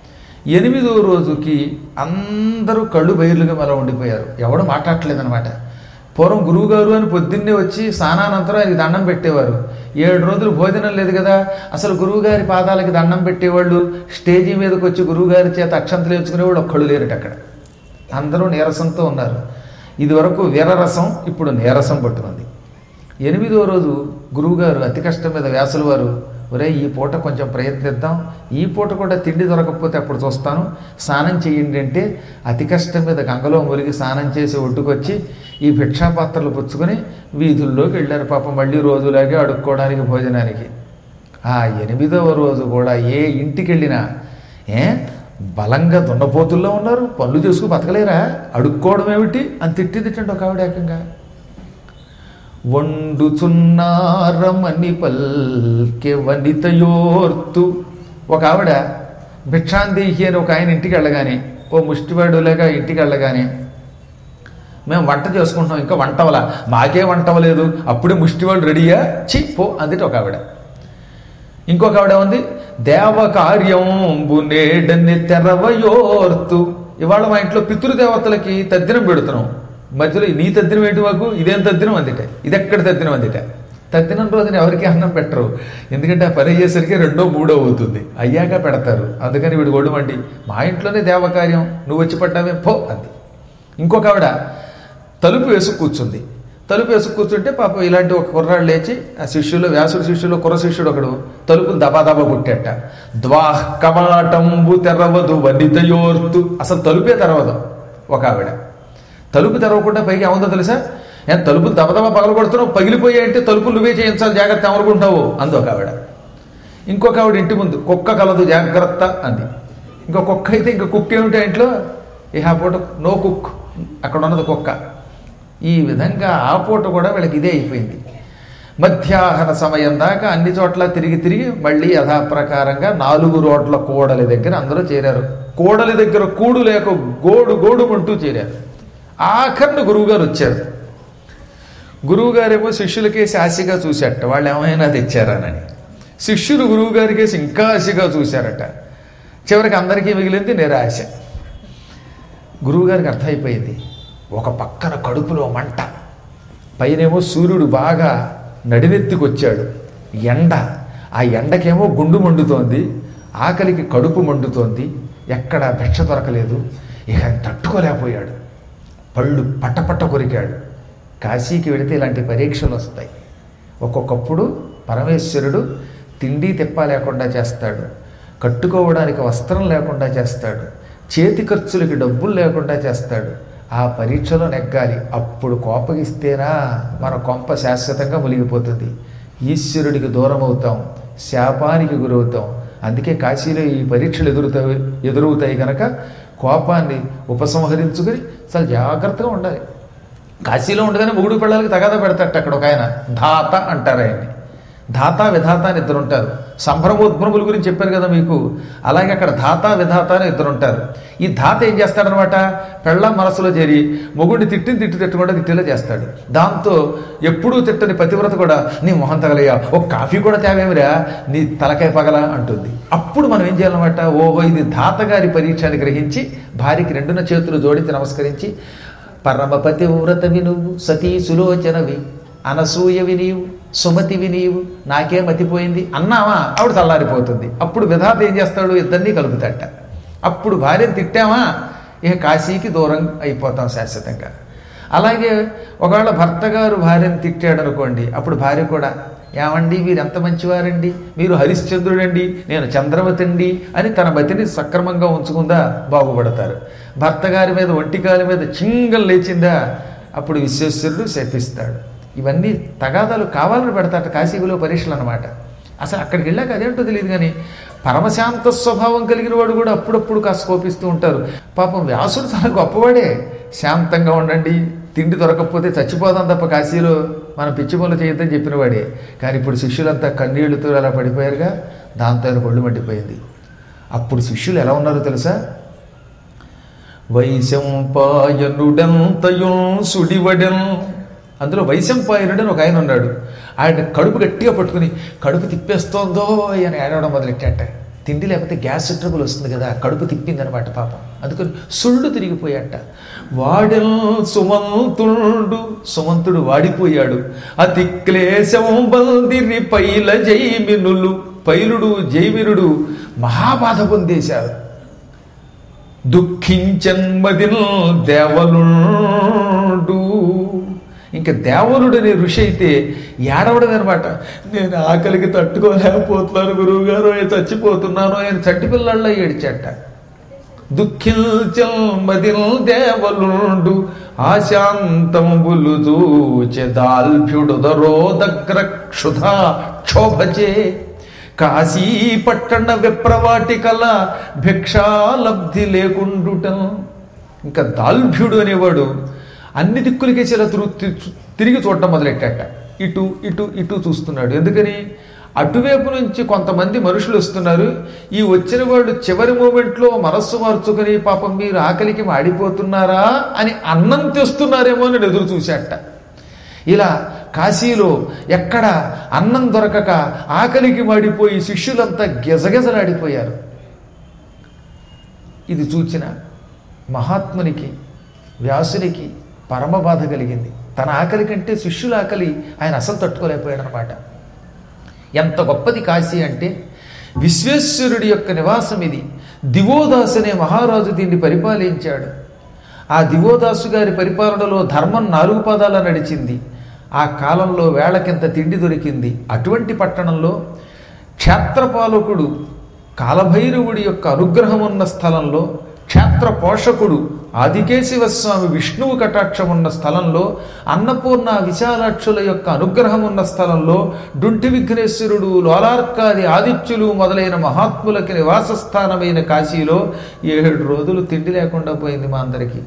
ఎనిమిదో రోజుకి అందరూ కళ్ళు బయర్లుగా మళ్ళీ ఉండిపోయారు ఎవడు మాట్లాడలేదనమాట పూర్వం గురువుగారు అని పొద్దున్నే వచ్చి స్నానానంతరం ఆయనకి దండం పెట్టేవారు ఏడు రోజులు భోజనం లేదు కదా అసలు గురువుగారి పాదాలకి దండం పెట్టేవాళ్ళు స్టేజీ మీదకి వచ్చి గురువుగారి చేత అక్షంతలు వేసుకునేవాళ్ళు ఒక్కళ్ళు లేరట అక్కడ అందరూ నీరసంతో ఉన్నారు ఇదివరకు వీరరసం ఇప్పుడు నీరసం పట్టుకుంది ఎనిమిదో రోజు గురువుగారు అతి కష్టం మీద వ్యాసుల వారు ఒరే ఈ పూట కొంచెం ప్రయత్నిద్దాం ఈ పూట కూడా తిండి దొరకకపోతే అప్పుడు చూస్తాను స్నానం చేయండి అంటే అతి కష్టం మీద గంగలో మురిగి స్నానం చేసి ఒడ్డుకొచ్చి ఈ భిక్షాపాత్రలు పుచ్చుకొని వీధుల్లోకి వెళ్ళారు పాపం మళ్ళీ రోజులాగే అడుక్కోవడానికి భోజనానికి ఆ ఎనిమిదవ రోజు కూడా ఏ ఇంటికి వెళ్ళినా ఏ బలంగా దున్నపోతుల్లో ఉన్నారు పనులు చేసుకుని బతకలేరా అడుక్కోవడం ఏమిటి అని తిట్టి తిట్టండి ఒక ఆవిడ ఏకంగా వండుచున్నారమని పల్కె వనితయోర్తు ఒక ఆవిడ భిక్షాందేహి అని ఒక ఆయన ఇంటికి వెళ్ళగానే ఓ ముష్టివాడులాగా ఇంటికి వెళ్ళగానే మేము వంట చేసుకుంటున్నాం ఇంకా వంటవల మాకే వంటవలేదు అప్పుడే ముష్టివాడు రెడీయా చి పో అందుటి ఒక ఆవిడ ఇంకొక ఆవిడ ఉంది దేవకార్యంబు నేడని తెరవయోర్తు ఇవాళ మా ఇంట్లో పితృదేవతలకి తద్దినం పెడుతున్నాం మధ్యలో నీ తద్దినం ఏంటి మాకు ఇదేం తద్దినం అందిట ఇది ఎక్కడ తద్దినం అందిట తద్దినం రోజున ఎవరికి అన్నం పెట్టరు ఎందుకంటే ఆ పని అయ్యేసరికి రెండో మూడో అవుతుంది అయ్యాక పెడతారు అందుకని వీడు గొడవండి మా ఇంట్లోనే దేవకార్యం నువ్వు వచ్చి పడ్డావే పో అంది ఇంకొక ఆవిడ తలుపు వేసి కూర్చుంది తలుపు వేసి కూర్చుంటే పాపం ఇలాంటి ఒక కుర్రాడు లేచి ఆ శిష్యులు వ్యాసుడు శిష్యులు కుర్ర శిష్యుడు ఒకడు తలుపును దబా దబా కొట్టేట ద్వాహ్ కమాటంబు తెరవదు వనితయోర్తు అసలు తలుపే తెరవదు ఒక ఆవిడ తలుపు తెరవకుండా పైకి ఏముందో తెలుసా నేను తలుపు దబదబా పగల కొడుతున్నావు పగిలిపోయాయి అంటే తలుపులు నువ్వే చేయించాలి జాగ్రత్త ఏమనుకుంటావు అంది ఒక ఆవిడ ఇంకొక ఆవిడ ఇంటి ముందు కుక్క కలదు జాగ్రత్త అంది ఇంకో కుక్క అయితే ఇంకా కుక్క ఏమిటి ఆ ఇంట్లో ఈ ఆ పూట నో కుక్ అక్కడ ఉన్నది కుక్క ఈ విధంగా ఆ పూట కూడా వీళ్ళకి ఇదే అయిపోయింది మధ్యాహ్న సమయం దాకా అన్ని చోట్ల తిరిగి తిరిగి మళ్ళీ యథాప్రకారంగా నాలుగు రోడ్ల కూడలి దగ్గర అందరూ చేరారు కూడలి దగ్గర కూడు లేక గోడు గోడు అంటూ చేరారు ఆఖరిని గురువుగారు వచ్చారు గురువుగారేమో శిష్యులకేసి ఆశగా చూశారట వాళ్ళు ఏమైనా తెచ్చారానని శిష్యులు గురువుగారికేసి ఇంకా ఆశగా చూశారట చివరికి అందరికీ మిగిలింది నిరాశ గురువుగారికి అర్థమైపోయింది ఒక పక్కన కడుపులో మంట పైనేమో సూర్యుడు బాగా నడినెత్తికొచ్చాడు ఎండ ఆ ఎండకేమో గుండు మండుతోంది ఆకలికి కడుపు మండుతోంది ఎక్కడ భిక్ష దొరకలేదు ఇక ఆయన తట్టుకోలేకపోయాడు పళ్ళు పట్టపట్ట కొరికాడు కాశీకి వెళితే ఇలాంటి పరీక్షలు వస్తాయి ఒక్కొక్కప్పుడు పరమేశ్వరుడు తిండి తెప్ప లేకుండా చేస్తాడు కట్టుకోవడానికి వస్త్రం లేకుండా చేస్తాడు చేతి ఖర్చులకి డబ్బులు లేకుండా చేస్తాడు ఆ పరీక్షలో నెగ్గాలి అప్పుడు కోపగిస్తేనా మన కొంప శాశ్వతంగా మునిగిపోతుంది ఈశ్వరుడికి దూరం అవుతాం శాపానికి గురవుతాం అందుకే కాశీలో ఈ పరీక్షలు ఎదురుతాయి ఎదురవుతాయి కనుక కోపాన్ని ఉపసంహరించుకుని చాలా జాగ్రత్తగా ఉండాలి కాశీలో ఉండగానే మొగుడు పిల్లలకి తగాదా పెడతాట అక్కడ ఒక ఆయన ధాత అంటారు ఆయన్ని ధాత విధాత అని ఇద్దరు ఉంటారు సంభ్రమోద్భ్రముల గురించి చెప్పారు కదా మీకు అలాగే అక్కడ ధాత విధాత అని ఇద్దరు ఉంటారు ఈ ధాత ఏం చేస్తాడనమాట పెళ్ళం మనసులో చేరి మొగుడిని తిట్టిని తిట్టి తిట్టకుండా తిట్టేలా చేస్తాడు దాంతో ఎప్పుడూ తిట్టని పతివ్రత కూడా నీ మొహం తగలయ్యా ఒక కాఫీ కూడా తేవేమిరా నీ తలకాయ పగల అంటుంది అప్పుడు మనం ఏం చేయాలన్నమాట ఓహో ఇది ధాతగారి పరీక్ష అని గ్రహించి భార్యకి రెండున చేతులు జోడించి నమస్కరించి పరమపతి వ్రత వినువు సతీ సులోచనవి అనసూయవి నీవు సుమతివి నీవు నాకే మతిపోయింది అన్నావా ఆవిడ చల్లారిపోతుంది అప్పుడు విధాత ఏం చేస్తాడు ఇద్దరినీ కలుపుతాట అప్పుడు భార్యను తిట్టామా ఇక కాశీకి దూరం అయిపోతాం శాశ్వతంగా అలాగే ఒకవేళ భర్త గారు భార్యను తిట్టాడు అనుకోండి అప్పుడు భార్య కూడా ఏమండి మీరు ఎంత మంచివారండి మీరు హరిశ్చంద్రుడండి నేను చంద్రవతండి అని తన మతిని సక్రమంగా ఉంచుకుందా బాగుపడతారు భర్త గారి మీద ఒంటికాలి మీద చింగం లేచిందా అప్పుడు విశ్వేశ్వరుడు శపిస్తాడు ఇవన్నీ తగాదాలు కావాలని పెడతాట కాశీగులో పరీక్షలు అనమాట అసలు అక్కడికి వెళ్ళాక అదేంటో తెలియదు కానీ పరమశాంత స్వభావం కలిగిన వాడు కూడా అప్పుడప్పుడు కాస్త కోపిస్తూ ఉంటారు పాపం వ్యాసుడు చాలా గొప్పవాడే శాంతంగా ఉండండి తిండి దొరకకపోతే చచ్చిపోదాం తప్ప కాశీలో మనం పిచ్చి పనులు చేయొద్దని చెప్పిన వాడే కానీ ఇప్పుడు శిష్యులంతా కన్నీళ్లతో అలా పడిపోయారుగా దాంతో ఆయన ఒళ్ళు మండిపోయింది అప్పుడు శిష్యులు ఎలా ఉన్నారో తెలుసా వైశంపాయనుడంతయు సుడివడెన్ అందులో వైశంపాయనుడు అని ఒక ఆయన ఉన్నాడు ఆయన కడుపు గట్టిగా పట్టుకుని కడుపు తిప్పేస్తోందో అని ఏడవడం మొదలెట్టాట తిండి లేకపోతే గ్యాస్ ట్రబుల్ వస్తుంది కదా కడుపు తిప్పిందనమాట పాపం అందుకని సుళ్ళు తిరిగిపోయాట వాడెల్ సుమంతుడు సుమంతుడు వాడిపోయాడు అతి క్లేశం బందిరి పైల జైమినులు పైలుడు జైమినుడు మహాబాధ పొందేశారు దుఃఖించన్మదిల్ దేవలుడు ఇంకా దేవలుడు అనే ఋషి అయితే ఏడవడం అనమాట నేను ఆకలికి తట్టుకోలేకపోతున్నాను గురువు గారు చచ్చిపోతున్నాను ఆయన చట్టి పిల్లల్లో ఏడిచట దుఃఖించల్ మదిల్ దేవలుండు ఆశాంతంబులు చూచె దాల్భ్యుడుదరో దగ్గర క్షుధా క్షోభచే కాశీ పట్టణ విప్రవాటికల భిక్షాలబ్ధి లేకుండుటం ఇంకా దాల్భ్యుడు అనేవాడు అన్ని దిక్కులకేసి ఇలా తిరుగు తి- తిరిగి చూడటం మొదలెట్టాట ఇటు ఇటు ఇటు చూస్తున్నాడు ఎందుకని అటువైపు నుంచి కొంతమంది మనుషులు వస్తున్నారు ఈ వచ్చిన వాడు చివరి మూమెంట్లో మనస్సు మార్చుకుని పాపం మీరు ఆకలికి మాడిపోతున్నారా అని అన్నం తెస్తున్నారేమో అని ఎదురు చూశాట ఇలా కాశీలో ఎక్కడ అన్నం దొరకక ఆకలికి మాడిపోయి శిష్యులంతా గెజగెజలాడిపోయారు ఇది చూచిన మహాత్మునికి వ్యాసునికి పరమ బాధ కలిగింది తన ఆకలి కంటే శిష్యుల ఆకలి ఆయన అసలు తట్టుకోలేకపోయాడు అనమాట ఎంత గొప్పది కాశీ అంటే విశ్వేశ్వరుడి యొక్క నివాసం ఇది దివోదాస్ అనే మహారాజు దీన్ని పరిపాలించాడు ఆ దివోదాసు గారి పరిపాలనలో ధర్మం నాలుగు పాదాల నడిచింది ఆ కాలంలో వేళకింత తిండి దొరికింది అటువంటి పట్టణంలో క్షేత్రపాలకుడు కాలభైరవుడి యొక్క అనుగ్రహం ఉన్న స్థలంలో క్షేత్ర పోషకుడు ఆదికేశవ స్వామి విష్ణువు కటాక్షం ఉన్న స్థలంలో అన్నపూర్ణ విశాలాక్షుల యొక్క అనుగ్రహం ఉన్న స్థలంలో డుంటి విఘ్నేశ్వరుడు లోలార్కాది ఆదిత్యులు మొదలైన మహాత్ములకి నివాస స్థానమైన కాశీలో ఏడు రోజులు తిండి లేకుండా పోయింది మా అందరికీ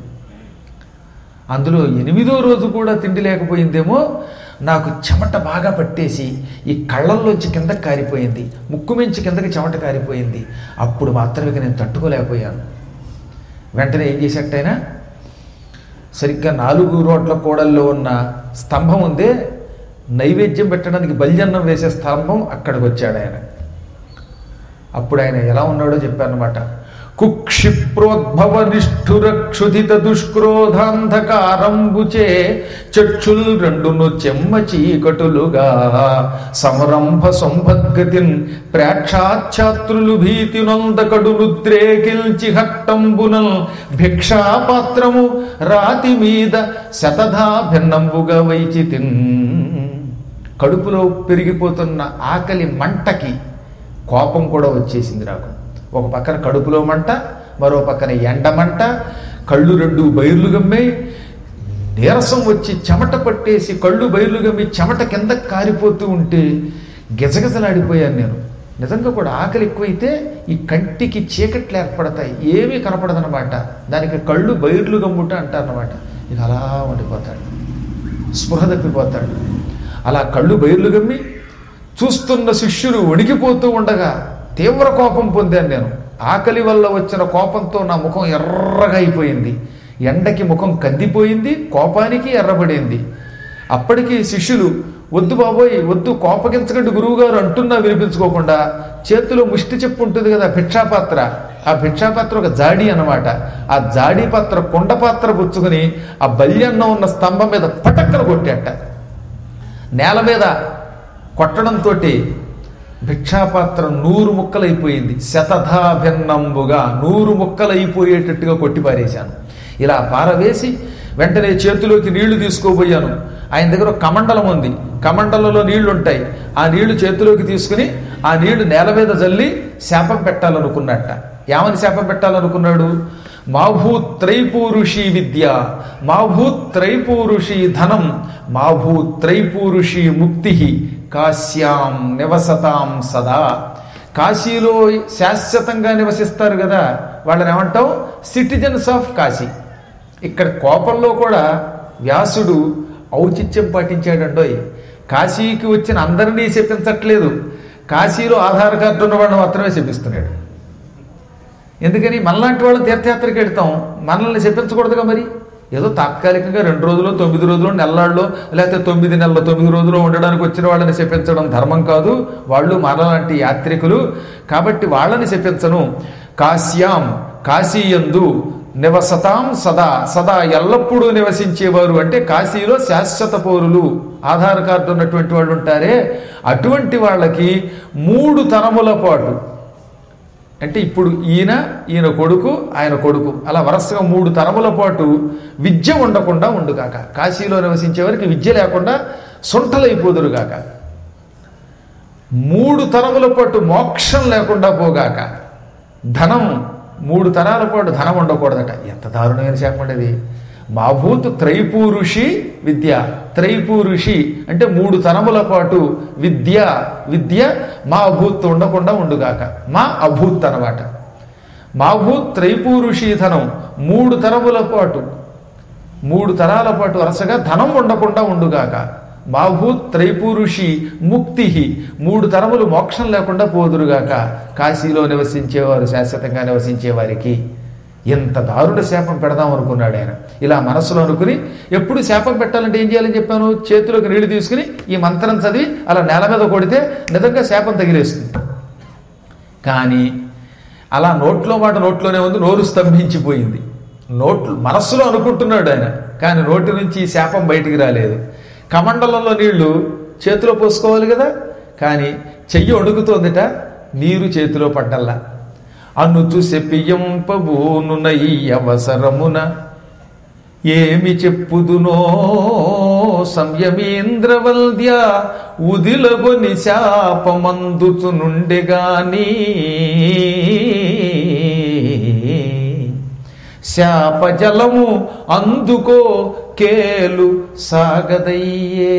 అందులో ఎనిమిదో రోజు కూడా తిండి లేకపోయిందేమో నాకు చెమట బాగా పట్టేసి ఈ కళ్ళల్లోంచి కిందకి కారిపోయింది ముక్కు మించి కిందకి చెమట కారిపోయింది అప్పుడు మాత్రమే ఇక నేను తట్టుకోలేకపోయాను వెంటనే ఏం చేసేటైనా సరిగ్గా నాలుగు రోడ్ల కూడల్లో ఉన్న స్తంభం ఉందే నైవేద్యం పెట్టడానికి బల్యన్నం వేసే స్తంభం అక్కడికి వచ్చాడు ఆయన అప్పుడు ఆయన ఎలా ఉన్నాడో చెప్పారనమాట కుక్షిప్రోద్భవ నిష్ఠుర క్షుధిత దుష్క్రోధాంధకారంబుచే చక్షుల్ రెండును చెమ్మ చీకటులుగా సమరంభ సంభద్గతిన్ ప్రేక్షాఛాత్రులు భీతి నొందకడు నుద్రేకిల్చి హట్టంబునల్ భిక్షాపాత్రము రాతి మీద శతధా భిన్నంబుగా వైచితిన్ కడుపులో పెరిగిపోతున్న ఆకలి మంటకి కోపం కూడా వచ్చేసింది నాకు ఒక పక్కన కడుపులో మంట మరో పక్కన ఎండ మంట కళ్ళు రెండు బైర్లు గమ్మే నీరసం వచ్చి చెమట పట్టేసి కళ్ళు బైర్లు గమ్మి చెమట కింద కారిపోతూ ఉంటే గిజగిజలాడిపోయాను నేను నిజంగా కూడా ఆకలి ఎక్కువైతే ఈ కంటికి చీకట్లు ఏర్పడతాయి ఏమీ కనపడదనమాట దానికి కళ్ళు బైర్లు గమ్ముట అంటారనమాట ఇక అలా ఉండిపోతాడు స్పృహ తప్పిపోతాడు అలా కళ్ళు బయర్లు గమ్మి చూస్తున్న శిష్యులు వణికిపోతూ ఉండగా తీవ్ర కోపం పొందాను నేను ఆకలి వల్ల వచ్చిన కోపంతో నా ముఖం ఎర్రగా అయిపోయింది ఎండకి ముఖం కందిపోయింది కోపానికి ఎర్రబడింది అప్పటికి శిష్యులు వద్దు బాబోయ్ వద్దు కోపగించకండి గురువుగారు అంటున్నా వినిపించుకోకుండా చేతిలో ముష్టి చెప్పు ఉంటుంది కదా భిక్షాపాత్ర ఆ భిక్షాపాత్ర ఒక జాడి అన్నమాట ఆ జాడీ పాత్ర కుండ పాత్ర పుచ్చుకుని ఆ బల్యన్నం ఉన్న స్తంభం మీద పటక్కన కొట్టాట నేల మీద కొట్టడంతో భిక్షాపాత్ర నూరు ముక్కలైపోయింది శతధాభిన్నంబుగా నూరు ముక్కలైపోయేటట్టుగా కొట్టి పారేశాను ఇలా పారవేసి వెంటనే చేతిలోకి నీళ్లు తీసుకోబోయాను ఆయన దగ్గర ఒక కమండలం ఉంది కమండలంలో నీళ్లు ఉంటాయి ఆ నీళ్లు చేతిలోకి తీసుకుని ఆ నీళ్లు నేల మీద జల్లి శాపం పెట్టాలనుకున్నట్ట ఏమని శాపం పెట్టాలనుకున్నాడు మాభూత్రైపూరుషి విద్య మాభూత్రైపూరుషి ధనం మాభూత్రైపూరుషి ముక్తి కాశ్యాం నివసతాం సదా కాశీలో శాశ్వతంగా నివసిస్తారు కదా వాళ్ళని ఏమంటాం సిటిజన్స్ ఆఫ్ కాశీ ఇక్కడ కోపంలో కూడా వ్యాసుడు ఔచిత్యం పాటించాడండోయ్ కాశీకి వచ్చిన అందరినీ చెప్పించట్లేదు కాశీలో ఆధార్ కార్డు ఉన్న వాళ్ళని మాత్రమే చెప్పిస్తున్నాడు ఎందుకని మనలాంటి వాళ్ళని తీర్థయాత్రకి వెళ్తాం మనల్ని చెప్పించకూడదుగా మరి ఏదో తాత్కాలికంగా రెండు రోజులు తొమ్మిది రోజులు నెల్లాళ్ళు లేకపోతే తొమ్మిది నెలలు తొమ్మిది రోజులు ఉండడానికి వచ్చిన వాళ్ళని చెప్పించడం ధర్మం కాదు వాళ్ళు మనలాంటి యాత్రికులు కాబట్టి వాళ్ళని చెప్పించను కాశ్యాం కాశీయందు నివసతాం సదా సదా ఎల్లప్పుడూ నివసించేవారు అంటే కాశీలో శాశ్వత పౌరులు ఆధార్ కార్డు ఉన్నటువంటి వాళ్ళు ఉంటారే అటువంటి వాళ్ళకి మూడు తరముల పాటు అంటే ఇప్పుడు ఈయన ఈయన కొడుకు ఆయన కొడుకు అలా వరుసగా మూడు తరముల పాటు విద్య ఉండకుండా ఉండుగాక కాశీలో నివసించే వారికి విద్య లేకుండా సొంటలైపోదురుగాక మూడు తరముల పాటు మోక్షం లేకుండా పోగాక ధనం మూడు తరాల పాటు ధనం ఉండకూడదట ఎంత దారుణమైన శాపం అది మాభూత్ త్రైపూరుషి విద్య త్రైపూరుషి అంటే మూడు తరముల పాటు విద్య విద్య మా అభూత్ ఉండకుండా ఉండుగాక మా అభూత్ అన్నమాట మాభూత్ త్రైపూరుషి ధనం మూడు తరముల పాటు మూడు తరాల పాటు వరుసగా ధనం ఉండకుండా ఉండుగాక మాభూత్ త్రైపూరుషి ముక్తి మూడు తరములు మోక్షం లేకుండా పోదురుగాక కాశీలో నివసించేవారు శాశ్వతంగా నివసించే వారికి ఎంత దారుణ శాపం పెడదాం అనుకున్నాడు ఆయన ఇలా మనసులో అనుకుని ఎప్పుడు శాపం పెట్టాలంటే ఏం చేయాలని చెప్పాను చేతిలోకి నీళ్లు తీసుకుని ఈ మంత్రం చదివి అలా నేల మీద కొడితే నిజంగా శాపం తగిలేస్తుంది కానీ అలా నోట్లో మాట నోట్లోనే ఉంది నోరు స్తంభించిపోయింది నోట్లు మనస్సులో అనుకుంటున్నాడు ఆయన కానీ నోటి నుంచి ఈ శాపం బయటికి రాలేదు కమండలంలో నీళ్లు చేతిలో పోసుకోవాలి కదా కానీ చెయ్యి వణుకుతోందిట నీరు చేతిలో పడ్డల్లా అనుచు సెప్పియంపబూనున ఈ అవసరమున ఏమి చెప్పుదునో సంయమేంద్రవల్ద్య ఉదిలగొని శాపమందుచు నుండెగాని శాపజలము అందుకో కేలు సాగదయ్యే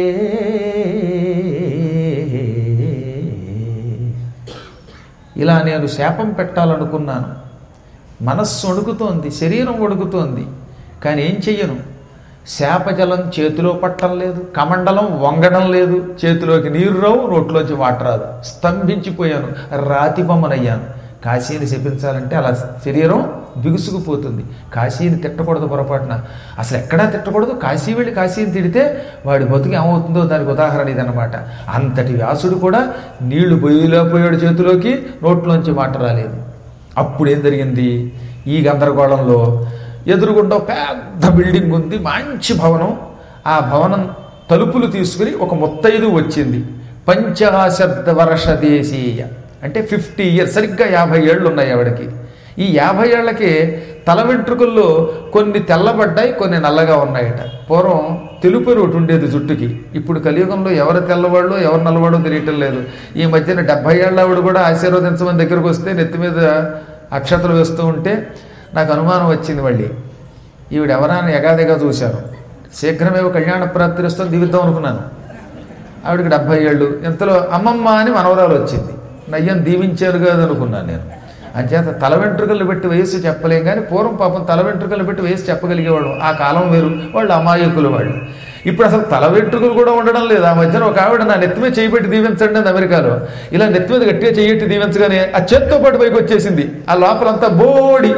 ఇలా నేను శాపం పెట్టాలనుకున్నాను మనస్సు వణుకుతోంది శరీరం వణుకుతోంది కానీ ఏం చెయ్యను శాపజలం చేతిలో పట్టడం లేదు కమండలం వంగడం లేదు చేతిలోకి నీరు రావు నోట్లోంచి వాటర్ రాదు స్తంభించిపోయాను రాతి బొమ్మనయ్యాను కాశీని శపించాలంటే అలా శరీరం బిగుసుకుపోతుంది కాశీని తిట్టకూడదు పొరపాటున అసలు ఎక్కడా తిట్టకూడదు కాశీ వెళ్ళి కాశీని తిడితే వాడి బతుకు ఏమవుతుందో దానికి ఉదాహరణ ఇదనమాట అంతటి వ్యాసుడు కూడా నీళ్లు పోయేలేకపోయాడు చేతిలోకి నోట్లోంచి మాట రాలేదు అప్పుడు ఏం జరిగింది ఈ గందరగోళంలో ఎదురుగుండా ఒక పెద్ద బిల్డింగ్ ఉంది మంచి భవనం ఆ భవనం తలుపులు తీసుకుని ఒక ముత్తైదు వచ్చింది పంచాశబ్ద వర్ష దేశీయ అంటే ఫిఫ్టీ ఇయర్స్ సరిగ్గా యాభై ఏళ్ళు ఉన్నాయి ఆవిడకి ఈ యాభై ఏళ్ళకి తల వెంట్రుకల్లో కొన్ని తెల్లబడ్డాయి కొన్ని నల్లగా ఉన్నాయట పూర్వం తెలుపు ఒకటి ఉండేది జుట్టుకి ఇప్పుడు కలియుగంలో ఎవరు తెల్లవాళ్ళు ఎవరు నల్లవాడో తెలియటం లేదు ఈ మధ్యన డెబ్బై ఏళ్ళ ఆవిడ కూడా ఆశీర్వదించమని దగ్గరకు వస్తే నెత్తి మీద అక్షతలు వేస్తూ ఉంటే నాకు అనుమానం వచ్చింది మళ్ళీ ఈవిడ ఎవరైనా ఎగాదిగా చూశాను శీఘ్రమేవో కళ్యాణ ప్రాప్తిరిస్తాం దిగుద్దాం అనుకున్నాను ఆవిడకి డెబ్బై ఏళ్ళు ఇంతలో అమ్మమ్మ అని మనవరాలు వచ్చింది నయ్యం దీవించారు కదా అనుకున్నాను నేను అంచేత తల వెంట్రుకలు పెట్టి వయస్సు చెప్పలేం కానీ పూర్వం పాపం తల వెంట్రుకలు పెట్టి వయస్సు చెప్పగలిగేవాడు ఆ కాలం వేరు వాళ్ళు అమాయకులు వాళ్ళు ఇప్పుడు అసలు తల వెంట్రుకలు కూడా ఉండడం లేదు ఆ మధ్యన ఒక ఆవిడ నా నెత్తి మీద చేయబెట్టి దీవించండి అంది అమెరికాలో ఇలా నెత్తి మీద గట్టిగా చెయ్యట్టి దీవించగానే ఆ చేత్తో పాటు పైకి వచ్చేసింది ఆ లోపలంతా బోడి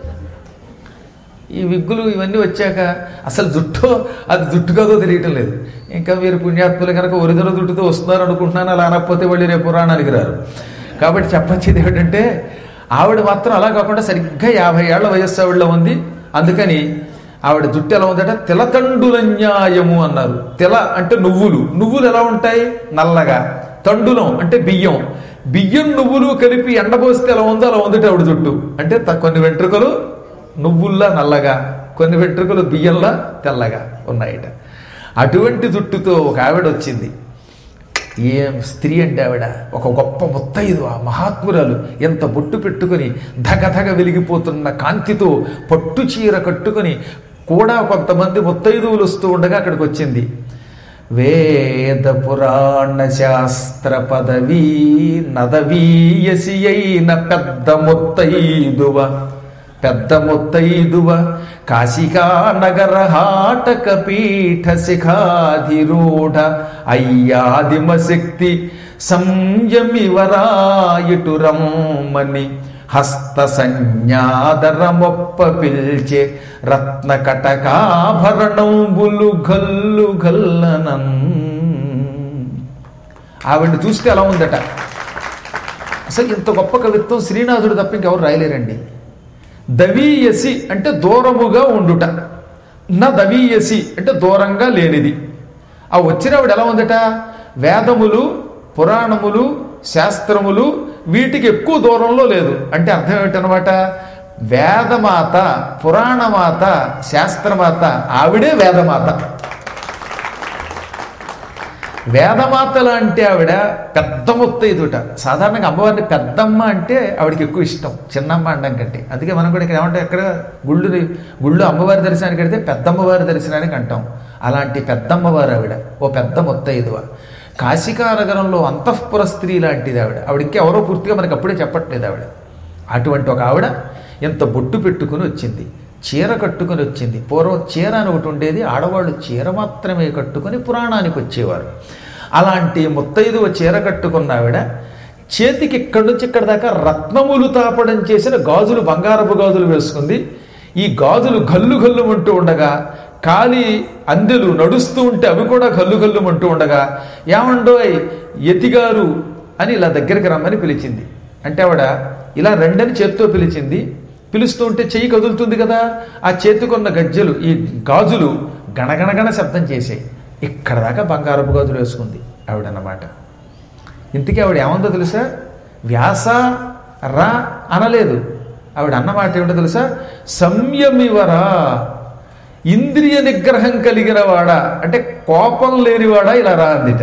ఈ విగ్గులు ఇవన్నీ వచ్చాక అసలు జుట్టు అది జుట్టు కాదో తెలియటం లేదు ఇంకా మీరు పుణ్యాత్ములు కనుక ఒరిజినల్ జుట్టుతో వస్తున్నారు అనుకుంటున్నాను అలా అనకపోతే మళ్ళీ రేపు పురాణానికి రారు కాబట్టి చెప్పచ్చేది ఏమిటంటే ఆవిడ మాత్రం అలా కాకుండా సరిగ్గా యాభై ఏళ్ల వయస్సు ఆవిడలో ఉంది అందుకని ఆవిడ జుట్టు ఎలా ఉందట తిలతండుల న్యాయము అన్నారు తిల అంటే నువ్వులు నువ్వులు ఎలా ఉంటాయి నల్లగా తండులం అంటే బియ్యం బియ్యం నువ్వులు కలిపి ఎండబోస్తే ఎలా ఉందో అలా ఉందట ఆవిడ జుట్టు అంటే త- కొన్ని వెంట్రుకలు నువ్వుల్లా నల్లగా కొన్ని వెంట్రుకలు బియ్యంలా తెల్లగా ఉన్నాయట అటువంటి జుట్టుతో ఒక ఆవిడ వచ్చింది ఏం స్త్రీ అంటే ఆవిడ ఒక గొప్ప ముత్తైదు ఆ మహాత్మురాలు ఎంత బొట్టు పెట్టుకుని ధగధగ వెలిగిపోతున్న కాంతితో పట్టు చీర కట్టుకుని కూడా కొంతమంది ముత్తైదువులు వస్తూ ఉండగా అక్కడికి వచ్చింది వేద పురాణ శాస్త్ర పదవీ నదవీయసి అయిన పెద్ద ముత్తైదువ పెద్ద ముత్తైదువ కాశికా నగర హాటక పీఠ శిఖాధిరూఢ అయ్యాదిమ శక్తి సంయమివరాయిటు రమ్మని హస్త సంజ్ఞాదరమొప్ప పిల్చే రత్న కటకాభరణంబులు గల్లు గల్లనన్ ఆవిడ చూస్తే ఎలా ఉందట అసలు ఇంత గొప్ప కవిత్వం శ్రీనాథుడు తప్ప ఇంకెవరు రాయలేరండి దవీయసి అంటే దూరముగా ఉండుట నా దవీయసి అంటే దూరంగా లేనిది ఆ వచ్చినవిడ ఎలా ఉందట వేదములు పురాణములు శాస్త్రములు వీటికి ఎక్కువ దూరంలో లేదు అంటే అర్థం ఏమిటనమాట వేదమాత పురాణమాత శాస్త్రమాత ఆవిడే వేదమాత వేదమాత లాంటి ఆవిడ పెద్ద ముత్తైదుట సాధారణంగా అమ్మవారిని పెద్దమ్మ అంటే ఆవిడకి ఎక్కువ ఇష్టం చిన్నమ్మ అనడం కంటే అందుకే మనం కూడా ఇక్కడ ఏమంటే ఎక్కడ గుళ్ళు గుళ్ళు అమ్మవారి దర్శనానికి వెడితే పెద్దమ్మవారి దర్శనానికి అంటాం అలాంటి పెద్దమ్మవారు ఆవిడ ఓ పెద్ద ముత్తైదువ కాశికా నగరంలో అంతఃపుర స్త్రీ లాంటిది ఆవిడ ఆవిడ ఇంకెవరో పూర్తిగా మనకి అప్పుడే చెప్పట్లేదు ఆవిడ అటువంటి ఒక ఆవిడ ఎంత బొట్టు పెట్టుకుని వచ్చింది చీర కట్టుకుని వచ్చింది పూర్వం చీర అని ఒకటి ఉండేది ఆడవాళ్ళు చీర మాత్రమే కట్టుకుని పురాణానికి వచ్చేవారు అలాంటి ముత్తైదువ చీర కట్టుకున్న ఆవిడ చేతికి ఇక్కడి నుంచి ఇక్కడ దాకా రత్నములు తాపడం చేసిన గాజులు బంగారపు గాజులు వేసుకుంది ఈ గాజులు గల్లు గల్లుమంటూ ఉండగా కాలి అందెలు నడుస్తూ ఉంటే అవి కూడా గల్లు గల్లుమంటూ ఉండగా ఏమండోయ్ యతిగారు అని ఇలా దగ్గరికి రమ్మని పిలిచింది అంటే ఆవిడ ఇలా రెండని చేత్తో పిలిచింది పిలుస్తూ ఉంటే చెయ్యి కదులుతుంది కదా ఆ చేతికున్న గజ్జెలు ఈ గాజులు గణగణగణ శబ్దం చేసాయి ఇక్కడ దాకా బంగారపు గాజులు వేసుకుంది ఆవిడన్నమాట ఇంతకీ ఆవిడ ఏమందో తెలుసా వ్యాస రా అనలేదు ఆవిడ అన్నమాట ఏమిటో తెలుసా సంయమివరా ఇంద్రియ నిగ్రహం కలిగిన వాడా అంటే కోపం లేనివాడా ఇలా రా అందిట